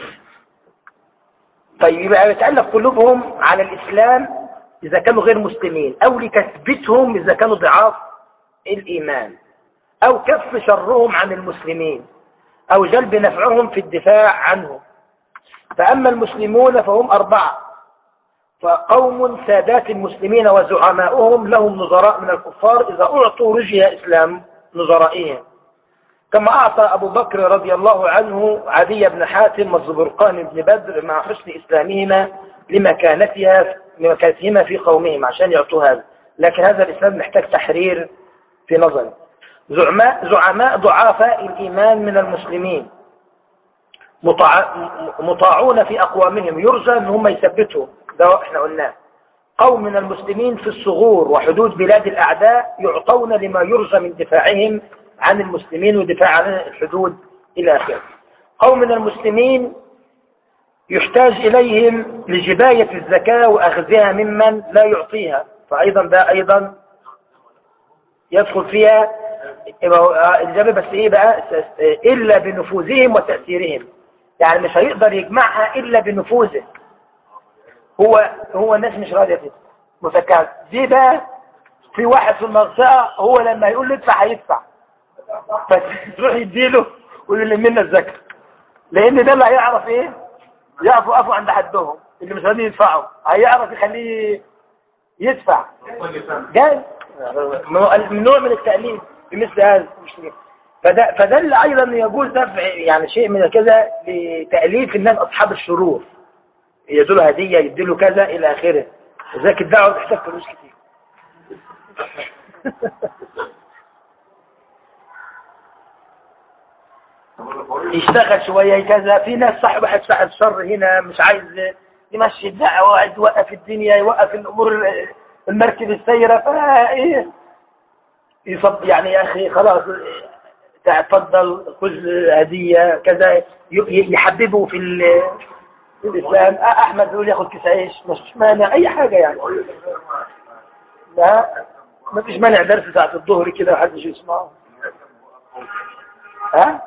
طيب يبقى يتألف قلوبهم على الإسلام إذا كانوا غير مسلمين أو لتثبيتهم إذا كانوا ضعاف الإيمان أو كف شرهم عن المسلمين أو جلب نفعهم في الدفاع عنهم فأما المسلمون فهم أربعة فقوم سادات المسلمين وزعماؤهم لهم نظراء من الكفار إذا أعطوا رجي إسلام نظرائهم كما أعطى أبو بكر رضي الله عنه عدي بن حاتم والزبرقان بن بدر مع حسن إسلامهما لمكانتها لمكانتهما في قومهم عشان يعطوا هذا لكن هذا الإسلام محتاج تحرير في نظري زعماء, زعماء ضعافاء الإيمان من المسلمين مطاع مطاعون في أقوامهم يرجى أن هم يثبتوا ده احنا قلناه قوم من المسلمين في الصغور وحدود بلاد الأعداء يعطون لما يرجى من دفاعهم عن المسلمين ودفاع عن الحدود إلى آخره قوم من المسلمين يحتاج إليهم لجباية الزكاة وأخذها ممن لا يعطيها فأيضا ده أيضا يدخل فيها الجباية بس إيه بقى إلا بنفوذهم وتأثيرهم يعني مش هيقدر يجمعها إلا بنفوذه هو هو الناس مش راضية كده مفكرة دي بقى في واحد في المنطقة هو لما يقول له ادفع هيدفع فتروح يديله ويقول منا الزكاة لان ده اللي هيعرف ايه يعرف يقفوا عند حدهم اللي مش راضيين يدفعوا هيعرف يخليه يدفع جاي من نوع من التأليف بمثل هذا فده فده اللي ايضا يجوز دفع يعني شيء من كذا لتأليف الناس اصحاب الشرور يدوا هدية يديله كذا الى اخره ذاك الدعوة تحتاج فلوس كتير يشتغل شوية كذا في ناس صاحب واحد صاحب شر هنا مش عايز يمشي الدعوة عايز يوقف الدنيا يوقف الأمور المركب السيرة فايه يصب يعني يا أخي خلاص تفضل خذ هدية كذا يحببه في في الإسلام أحمد بيقول ياخد كيس عيش مش مانع أي حاجة يعني لا ما فيش مانع درس ساعة الظهر كده محدش يسمعه ها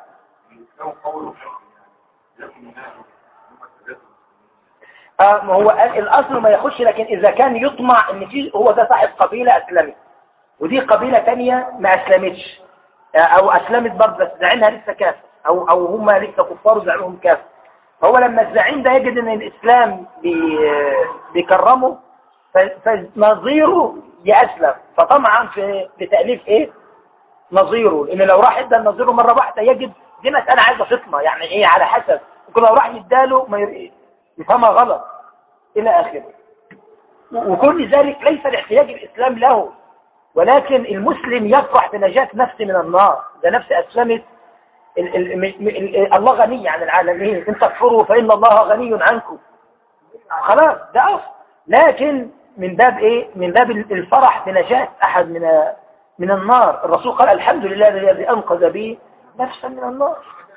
آه ما هو الأصل ما يخش لكن إذا كان يطمع إن في هو ده صاحب قبيلة أسلمت ودي قبيلة تانية ما أسلمتش أو أسلمت برضه بس زعيمها لسه كافر أو أو هم لسه كفار وزعيمهم كافر هو لما الزعيم ده يجد إن الإسلام بي بيكرمه فنظيره يأسلم فطمعا في بتأليف إيه نظيره لأن لو راح ادى نظيره مرة واحدة يجد دي مسألة عايزة فطنة يعني إيه على حسب ممكن لو راح يداله ما يفهمها غلط إلى آخره وكل ذلك ليس لاحتياج الإسلام له ولكن المسلم يفرح بنجاة نفسه من النار ده نفس أسلمت ال ال ال الله غني عن العالمين إن تكفروا فإن الله غني عنكم خلاص ده أصل لكن من باب إيه من باب الفرح بنجاة أحد من من النار الرسول قال الحمد لله الذي أنقذ بي نفسا من النار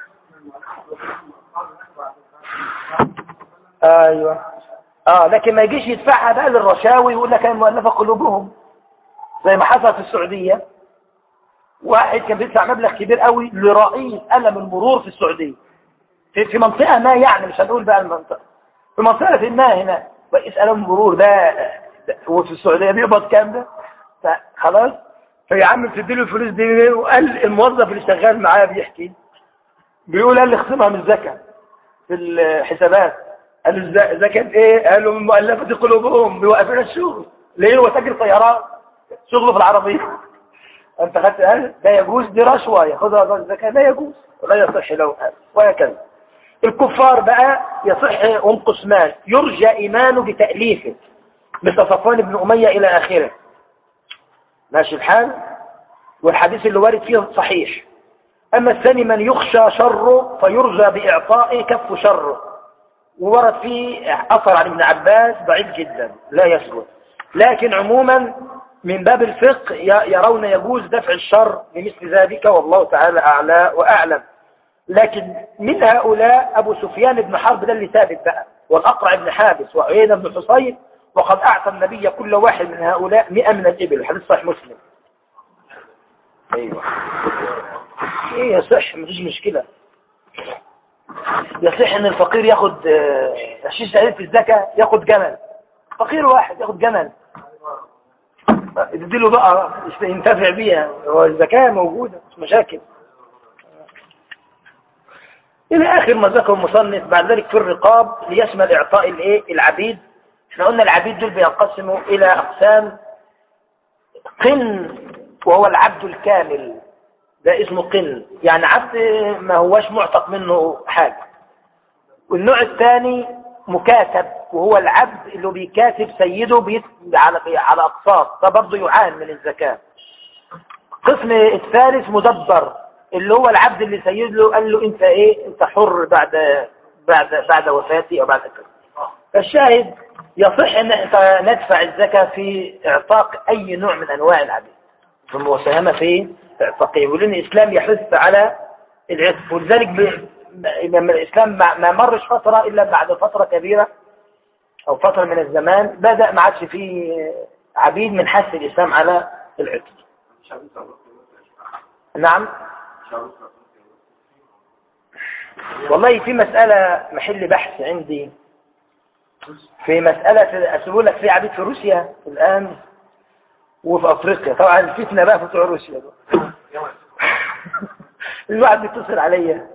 ايوه اه لكن ما يجيش يدفعها بقى للرشاوي ويقول لك المؤلفه قلوبهم زي ما حصل في السعوديه واحد كان بيدفع مبلغ كبير قوي لرئيس ألم المرور في السعوديه في, في منطقه ما يعني مش هنقول بقى المنطقه في منطقه ما هنا رئيس ألم المرور ده هو في السعوديه بيقبض كام ده خلاص فيا عم بتديله الفلوس دي وقال الموظف اللي شغال معاه بيحكي بيقول قال لي اخصمها من الزكاه في الحسابات قالوا زكاة ايه قالوا من مؤلفة قلوبهم بيوقفين الشغل ليه هو تاجر طيران شغله في العربية انت خدت قال ده يجوز دي رشوة ياخدها الزكاة لا يجوز ولا يصح له وهكذا الكفار بقى يصح هم قسمان يرجى ايمانه بتأليفه مثل صفوان بن أمية إلى آخره ماشي الحال والحديث اللي وارد فيه صحيح أما الثاني من يخشى شره فيرجى بإعطائه كف شره وورد فيه أثر عن ابن عباس ضعيف جدا لا يثبت لكن عموما من باب الفقه يرون يجوز دفع الشر بمثل ذلك والله تعالى أعلى وأعلم لكن من هؤلاء أبو سفيان بن حرب ده اللي ثابت بقى والأقرع بن حابس وعيينة بن حصين وقد أعطى النبي كل واحد من هؤلاء مئة من الإبل الحديث صحيح مسلم أيوة إيه يصح مفيش مشكلة يصح ان الفقير ياخد عشرين سعيد في الزكاة ياخد جمل فقير واحد ياخد جمل تديله بقى ينتفع بيها هو الزكاة موجودة مش مشاكل إلى آخر ما ذكر المصنف بعد ذلك في الرقاب ليشمل إعطاء الإيه العبيد احنا قلنا العبيد دول بينقسموا إلى أقسام قن وهو العبد الكامل ده اسمه قن يعني عبد ما هوش معتق منه حاجة والنوع الثاني مكاتب وهو العبد اللي بيكاتب سيده بيت على على اقساط ده برضه يعان من الزكاة القسم الثالث مدبر اللي هو العبد اللي سيده قال له انت ايه انت حر بعد بعد بعد وفاتي او بعد كذا فالشاهد يصح ان انت ندفع الزكاة في اعطاق اي نوع من انواع العبيد في المساهمة في اعتقيه ولان الاسلام يحث على العتق ولذلك ب... الاسلام ما مرش فترة الا بعد فترة كبيرة او فترة من الزمان بدأ ما عادش فيه عبيد من حث الاسلام على العتق نعم والله في مسألة محل بحث عندي في مسألة أسأل لك في عبيد في روسيا الآن وفي أفريقيا طبعا الفتنة بقى في بتوع روسيا الواحد بيتصل عليا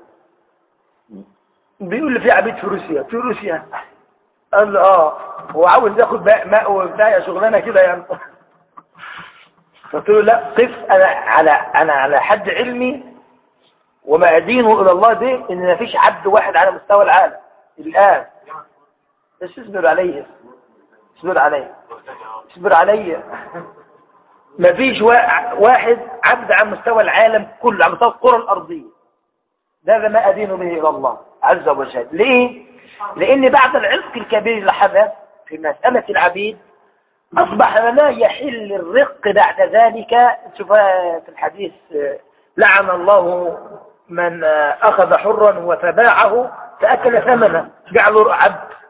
بيقول لي في عبيد في روسيا في روسيا قال له اه هو عاوز ياخد ماء وبتاع شغلانه كده يعني قلت له لا قف انا على انا على حد علمي وما ادينه الى الله دي ان ما فيش عبد واحد على مستوى العالم الان بس اصبر علي اصبر علي اصبر علي ما فيش واحد عبد على مستوى العالم كله على مستوى الكره الارضيه ده ما ادين به الى الله عز وجل ليه لان بعد العتق الكبير اللي حدث في مساله العبيد اصبح لا يحل الرق بعد ذلك شوف في الحديث لعن الله من اخذ حرا وتباعه فاكل ثمنه جعله عبد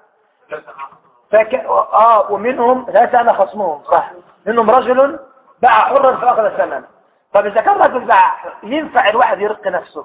فك... اه ومنهم ثلاثة انا خصمهم صح منهم رجل باع حرا فاخذ الثمن طب اذا كان رجل باع ينفع الواحد يرق نفسه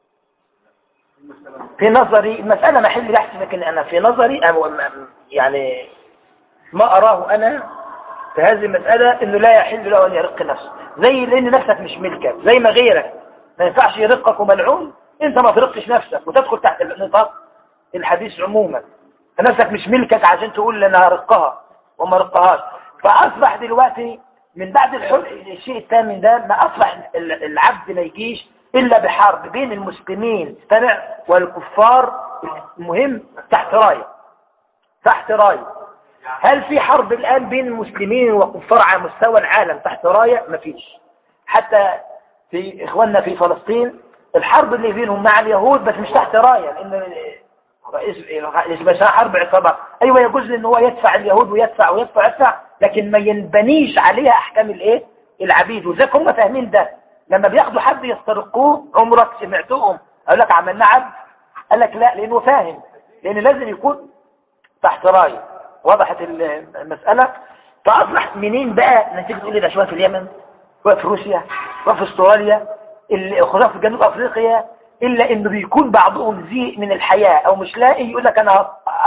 في نظري المسألة محل بحث لكن انا في نظري أو يعني ما اراه انا في هذه المسألة انه لا يحل له ان يرق نفسه زي لان نفسك مش ملكك زي ما غيرك ما ينفعش يرقك وملعون انت ما ترقش نفسك وتدخل تحت نطاق الحديث عموما نفسك مش ملكك عشان تقول انا هرقها وما رقهاش فاصبح دلوقتي من بعد الحر الشيء الثامن ده ما اصبح العبد ما يجيش الا بحرب بين المسلمين استمع والكفار المهم تحت رايه تحت رايه هل في حرب الان بين المسلمين وكفار على مستوى العالم تحت رايه مفيش حتى في اخواننا في فلسطين الحرب اللي بينهم مع اليهود بس مش تحت رايه لان اسمها حرب عصابات ايوه يجوز ان هو يدفع اليهود ويدفع ويدفع ويدفع لكن ما ينبنيش عليها احكام الايه العبيد وذلك هم فاهمين ده لما بياخدوا حد يسترقوه عمرك سمعتهم اقول لك عملنا عبد قال لك لا لانه فاهم لان لازم يكون تحت رايه وضحت المسألة فأصبح منين بقى نتيجة تقول لي ده شوية في اليمن شوية في روسيا شوية في استراليا اللي في جنوب أفريقيا إلا إنه بيكون بعضهم زيء من الحياة أو مش لاقي يقول لك أنا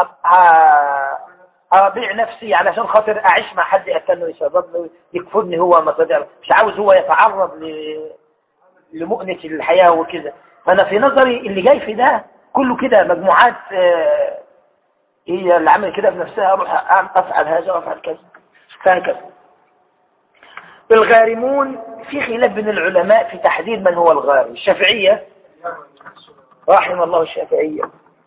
أبيع نفسي علشان خاطر أعيش مع حد يأكلني ويشربني يكفرني هو مصادر مش عاوز هو يتعرض ل... لمؤنة الحياة وكده فأنا في نظري اللي جاي في ده كله كده مجموعات هي اللي عمل كده بنفسها أروح أفعل هذا وأفعل كذا فهكذا الغارمون في خلاف بين العلماء في تحديد من هو الغارم الشافعية رحم الله الشافعية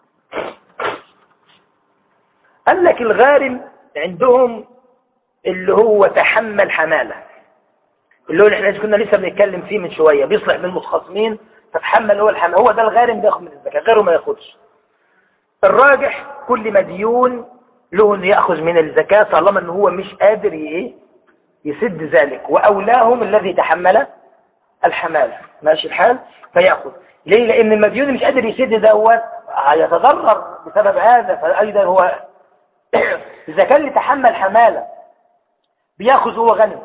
قال لك الغارم عندهم اللي هو تحمل حمالة اللي هو احنا كنا لسه بنتكلم فيه من شوية بيصلح بالمتخاصمين فتحمل هو الحمالة هو ده الغارم بياخد من الزكاة غيره ما ياخدش الراجح كل مديون له ان يأخذ من الزكاة طالما ان هو مش قادر ايه يسد ذلك واولاهم الذي تحمل الحمال ماشي الحال فيأخذ ليه لان المديون مش قادر يسد دوت هيتضرر بسبب هذا فايضا هو اذا كان اللي تحمل حمالة بياخذ هو غني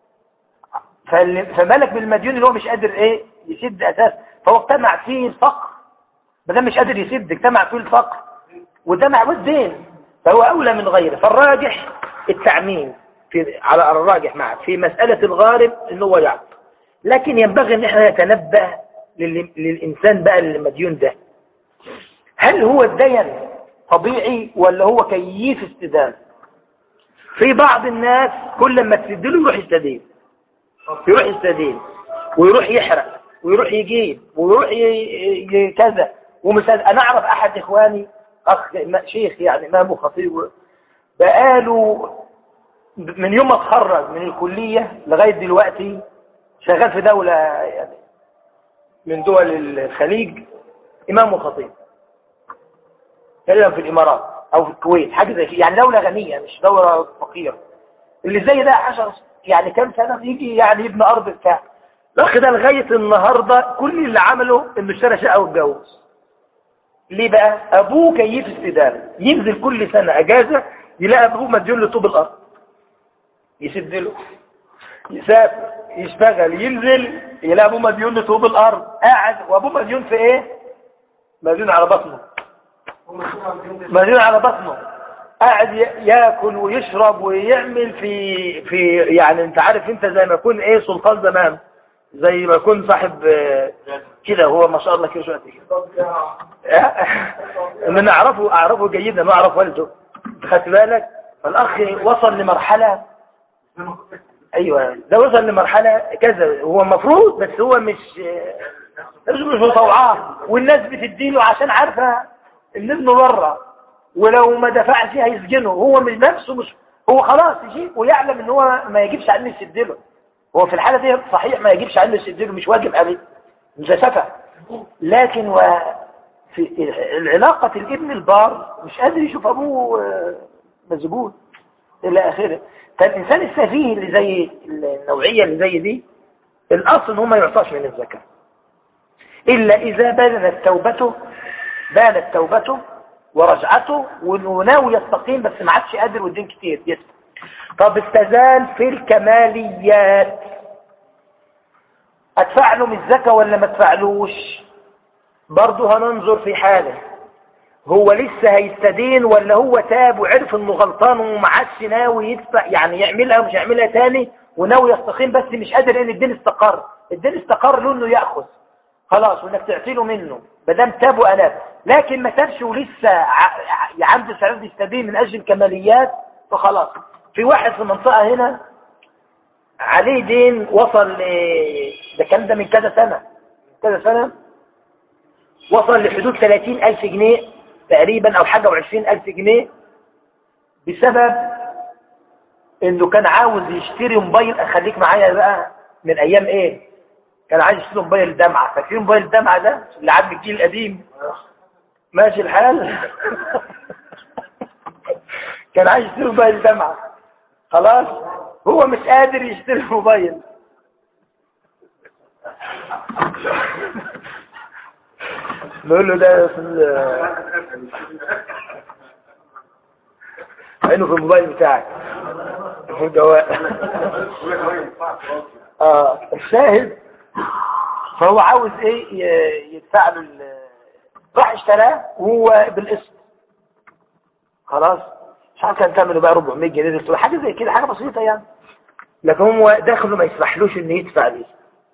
فمالك بالمديون اللي هو مش قادر ايه يسد اساس فهو اجتمع فيه الفقر ما دام مش قادر يسد اجتمع فيه الفقر وده معه الدين فهو أولى من غيره فالراجح التعميم في على الراجح معه في مسألة الغارب ان هو يعطي لكن ينبغي ان احنا نتنبه للإنسان بقى المديون ده هل هو الدين طبيعي ولا هو كيف استدان في بعض الناس كل ما تسدله يروح يستدين يروح يستدين ويروح يحرق ويروح يجيب ويروح كذا ومثال انا اعرف احد اخواني اخ شيخ يعني امام خطيب بقاله من يوم ما اتخرج من الكلية لغاية دلوقتي شغال في دولة يعني من دول الخليج امام وخطيب تقريبا في الامارات او في الكويت حاجة زي كده يعني دولة غنية مش دولة فقيرة اللي زي ده عشر يعني كام سنة يجي يعني يبني ارض بتاع الاخ ده لغاية النهاردة كل اللي عمله انه اشترى شقة واتجوز ليه بقى ابوه كيف استدامة ينزل كل سنة اجازة يلاقي ابوه مديون له طوب الارض يسد له يسافر يشتغل ينزل يلاقي ابوه مديون له طوب الارض قاعد وابوه مديون في ايه مديون على بطنه مديون على بطنه قاعد ياكل ويشرب ويعمل في في يعني انت عارف انت زي ما يكون ايه سلطان زمان زي ما يكون صاحب كده هو ما شاء الله كده شويه كده ان انا اعرفه اعرفه جيدا ما اعرف والده خدت بالك فالاخ وصل لمرحله ايوه ده وصل لمرحله كذا هو المفروض بس هو مش مش مطوعاه والناس بتديله عشان عارفه ان ابنه بره ولو ما دفعش هيسجنه هو من نفسه مش هو خلاص يجي ويعلم ان هو ما يجيبش عنه يسدله هو في الحالة دي صحيح ما يجيبش عنه يسدله مش واجب أبدا مش سفه لكن وفي العلاقة الابن البار مش قادر يشوف أبوه مزبوط إلى آخره فالإنسان السفيه اللي زي النوعية اللي زي دي الأصل إن هو ما يعطاش من الزكاة إلا إذا بانت توبته بانت توبته ورجعته وناوي يستقيم بس ما عادش قادر والدين كتير يدفع طب استزال في الكماليات ادفع له من الزكاة ولا ما ادفعلوش برضه هننظر في حاله هو لسه هيستدين ولا هو تاب وعرف انه غلطان وما عادش ناوي يدفع يعني يعملها ومش يعملها تاني وناوي يستقيم بس مش قادر لان الدين استقر الدين استقر له انه ياخذ خلاص وانك تعطيله منه ما دام تاب واناب لكن ما تابش ولسه عنده استعداد يستدين من اجل الكماليات فخلاص في واحد في المنطقه هنا عليه دين وصل ل... ده كان ده من كذا سنه كذا سنه وصل لحدود 30 ألف جنيه تقريبا أو حاجة وعشرين ألف جنيه بسبب انه كان عاوز يشتري موبايل اخليك معايا بقى من ايام ايه كان عايز يشتري موبايل دمعة فاكرين موبايل الدمعة ده اللي عم الجيل القديم ماشي الحال كان عايز يشتري موبايل دمعة خلاص هو مش قادر يشتري موبايل نقول له ده في عينه في الموبايل بتاعك في الجوال اه الشاهد فهو عاوز ايه يدفع له راح اشتراه وهو بالقسط خلاص مش عارف كان تعمله بقى 400 جنيه حاجه زي كده حاجه بسيطه يعني لكن هو داخله ما يسمحلوش انه يدفع دي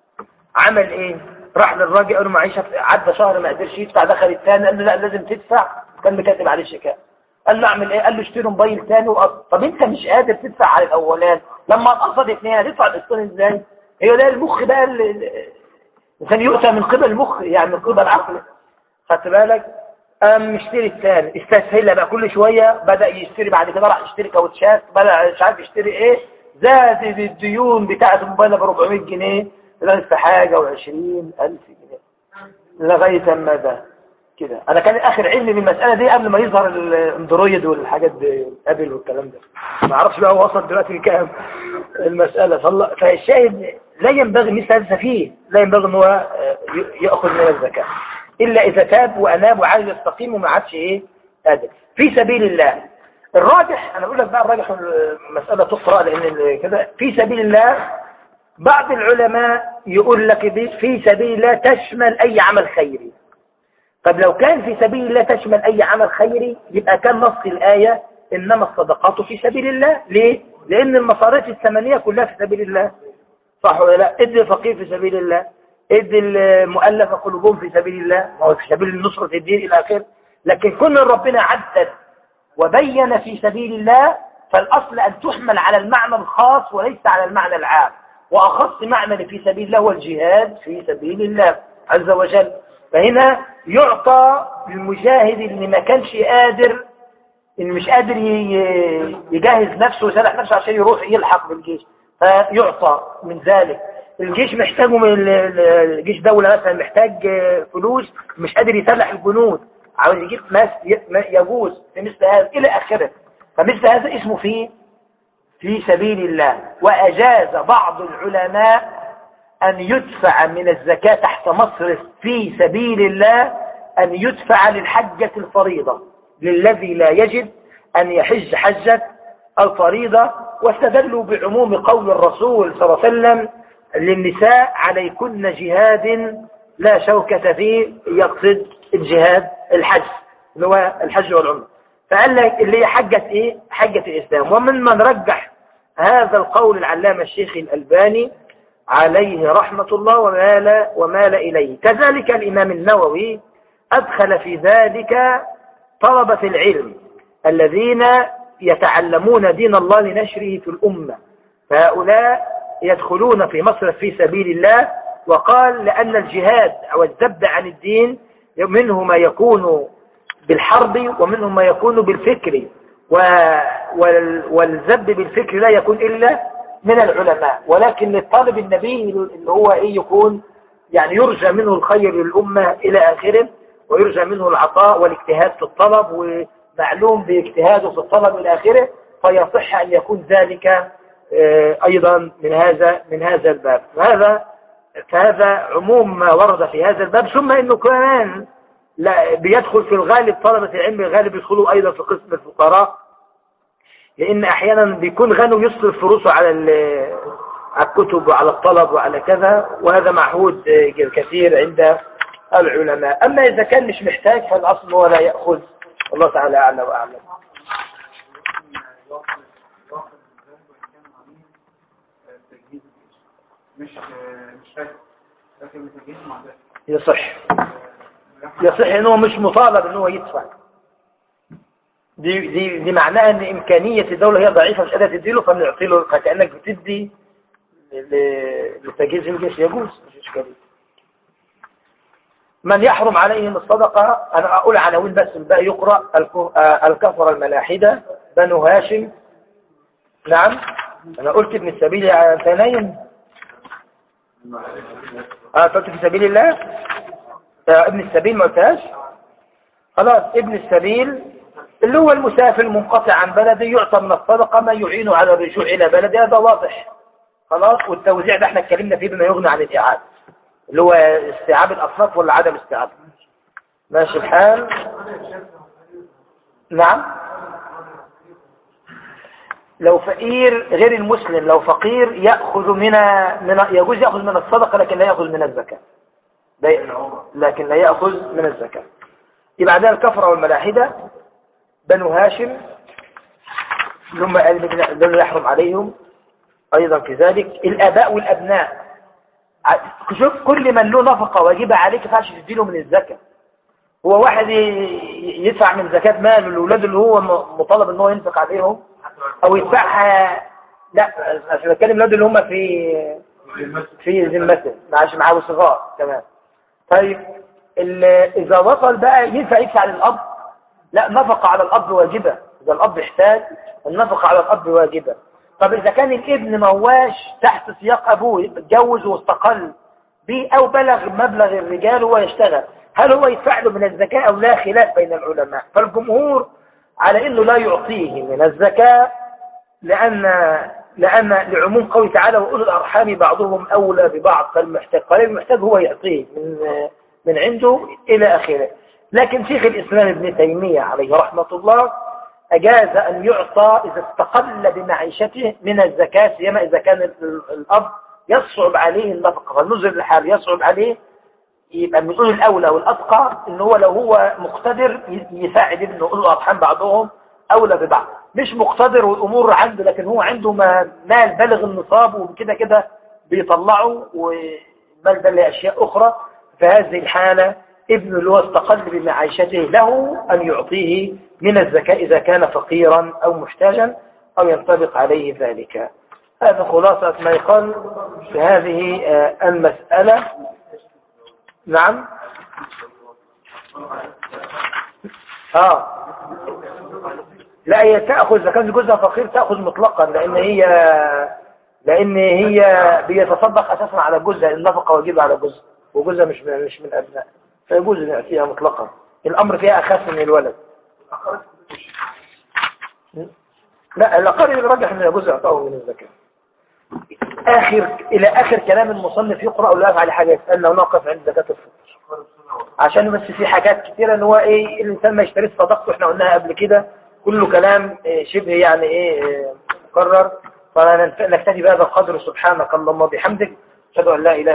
عمل ايه راح للراجل قال له معيش عدى شهر ما قدرش يدفع دخل الثاني قال له لا لازم تدفع كان كاتب عليه شيكات قال له اعمل ايه قال له اشتري موبايل ثاني وقصد طب انت مش قادر تدفع على الاولان لما تقصد اثنين هتدفع القسطين ازاي هي ده المخ بقى اللي وكان يؤتى من قبل المخ يعني من قبل العقل خدت بالك قام مشتري الثاني استسهلها بقى كل شويه بدا يشتري بعد كده راح يشتري كاوتشات بدا مش عارف يشتري ايه زاد الديون بتاعه الموبايل ب 400 جنيه في حاجة وعشرين ألف جنيه لغاية ما ده كده أنا كان آخر علمي بالمسألة دي قبل ما يظهر الاندرويد والحاجات دي أبل والكلام ده ما أعرفش بقى هو وصل دلوقتي لكام المسألة فالشاهد لا ينبغي مثل هذا السفيه لا ينبغي ان هو يأخذ من الزكاة إلا إذا تاب وأناب وعايز يستقيم وما عادش إيه قادر في سبيل الله الراجح أنا بقول لك بقى الراجح المسألة تقرأ لأن كده في سبيل الله بعض العلماء يقول لك في سبيل الله تشمل أي عمل خيري طب لو كان في سبيل الله تشمل أي عمل خيري يبقى كان نص الآية إنما الصدقات في سبيل الله ليه؟ لأن المصاريف الثمانية كلها في سبيل الله صح ولا لا؟ ادي الفقير في سبيل الله ادي المؤلف قلوبهم في سبيل الله ما هو في سبيل النصرة الدين إلى آخره لكن كل ربنا عدد وبين في سبيل الله فالأصل أن تحمل على المعنى الخاص وليس على المعنى العام وأخص معنى في سبيل الله هو الجهاد في سبيل الله عز وجل فهنا يعطى للمجاهد اللي ما كانش قادر اللي مش قادر يجهز نفسه ويسلح نفسه عشان يروح يلحق بالجيش فيعطى من ذلك الجيش محتاجه من الجيش دولة مثلا محتاج فلوس مش قادر يسلح الجنود عاوز يجيب ناس يجوز في مثل هذا إلى آخره فمثل هذا اسمه فيه في سبيل الله وأجاز بعض العلماء أن يدفع من الزكاة تحت مصرف في سبيل الله أن يدفع للحجة الفريضة للذي لا يجد أن يحج حجة الفريضة واستدلوا بعموم قول الرسول صلى الله عليه وسلم للنساء عليكن جهاد لا شوكة فيه يقصد الجهاد الحج اللي هو الحج والعمر فقال لك اللي هي حجة ايه حجة الاسلام ومن من رجح هذا القول العلامة الشيخ الألباني عليه رحمة الله ومال, ومال إليه كذلك الإمام النووي أدخل في ذلك طلبة العلم الذين يتعلمون دين الله لنشره في الأمة فهؤلاء يدخلون في مصرف في سبيل الله وقال لأن الجهاد أو الذب عن الدين منه ما يكون بالحرب ومنه ما يكون بالفكر والذب بالفكر لا يكون إلا من العلماء ولكن للطالب النبي اللي هو إيه يكون يعني يرجى منه الخير للأمة إلى آخره ويرجى منه العطاء والاجتهاد في الطلب ومعلوم باجتهاده في الطلب إلى آخره فيصح أن يكون ذلك آه، أيضا من هذا من هذا الباب هذا فهذا عموم ما ورد في هذا الباب ثم انه كمان لا بيدخل في الغالب طلبة العلم الغالب يدخلوا أيضا في قسم الفقراء لأن أحيانا بيكون غني يصرف فلوسه على على الكتب وعلى الطلب وعلى كذا وهذا معهود كثير عند العلماء أما إذا كان مش محتاج فالأصل هو لا يأخذ الله تعالى أعلى وأعلم مش مش فاكر لكن بتجهيز مع ده يصح يصح انه مش مطالب ان هو يدفع دي دي دي معناها ان امكانيه الدوله هي ضعيفه مش قادره تديله فبنعطي له كانك بتدي لتجهيز الجيش يجوز مش اشكاليه من يحرم عليهم الصدقه انا اقول عناوين بس الباقي يقرا الكفر الملاحده بنو هاشم نعم انا قلت ابن السبيل يا ثانيين اه قلت في سبيل الله ابن السبيل ما قلتهاش خلاص ابن السبيل اللي هو المسافر المنقطع عن بلده يعطى من الصدقة ما يعينه على الرجوع إلى بلده هذا واضح خلاص والتوزيع ده احنا اتكلمنا فيه بما يغني عن الإعادة اللي هو استيعاب الأصناف ولا عدم استيعاب ماشي الحال نعم لو فقير غير المسلم لو فقير يأخذ من من يجوز يأخذ من الصدقة لكن لا يأخذ من الزكاة لكن لا يأخذ من الزكاة يبقى عندنا الكفرة والملاحدة بنو هاشم ثم دول يحرم عليهم أيضا كذلك الآباء والأبناء شوف كل من له نفقة واجبة عليك فعش تديله من الزكاة هو واحد يدفع من زكاة ماله لأولاده اللي هو مطالب ان هو ينفق عليهم او يدفعها لا عشان بتكلم الاولاد اللي هم في في ذمته معاش معاه صغار تمام طيب اذا وصل بقى ينفع يدفع للاب لا نفقة على الاب واجبة اذا الاب احتاج النفقة على الاب واجبة طب اذا كان الابن مواش تحت سياق ابوه اتجوز واستقل به او بلغ مبلغ الرجال وهو يشتغل هل هو يدفع له من الزكاة او لا خلاف بين العلماء فالجمهور على انه لا يعطيه من الزكاة لان لان لعموم قوله تعالى واولو الارحام بعضهم اولى ببعض فالمحتاج قال المحتاج هو يعطيه من من عنده الى اخره لكن شيخ الاسلام ابن تيمية عليه رحمة الله اجاز ان يعطى اذا استقل بمعيشته من الزكاة سيما اذا كان الاب يصعب عليه النفقة فالنزل الحال يصعب عليه يبقى بنقول الاولى والاتقى ان هو لو هو مقتدر يساعد ابنه يقول له ارحم بعضهم اولى ببعض مش مقتدر والامور عنده لكن هو عنده مال بلغ النصاب وكده كده بيطلعه والمال ده لاشياء اخرى في هذه الحاله ابنه اللي هو استقل بمعيشته له ان يعطيه من الزكاه اذا كان فقيرا او محتاجا او ينطبق عليه ذلك هذا خلاصه ما يقال في هذه المساله نعم اه لا هي تأخذ إذا كان جوزها فقير تأخذ مطلقا لأن هي لأن هي بيتصدق أساسا على جوزها النفقة واجبة على جوزها وجوزها مش من مش من أبناء فيجوز أن يأتيها مطلقا الأمر فيها أخف من الولد لا الأقارب الراجح أن يجوز إعطائه من الزكاة آخر إلى آخر كلام المصنف يقرأ ولا يفعل حاجة يسألنا ونقف عند زكاة الفطر عشان بس في حاجات كتيرة ان هو ايه الانسان ما يشتريش صدقته احنا قلناها قبل كده كله كلام إيه شبه يعني ايه, إيه مكرر فنكتفي بهذا القدر سبحانك اللهم وبحمدك اشهد ان لا اله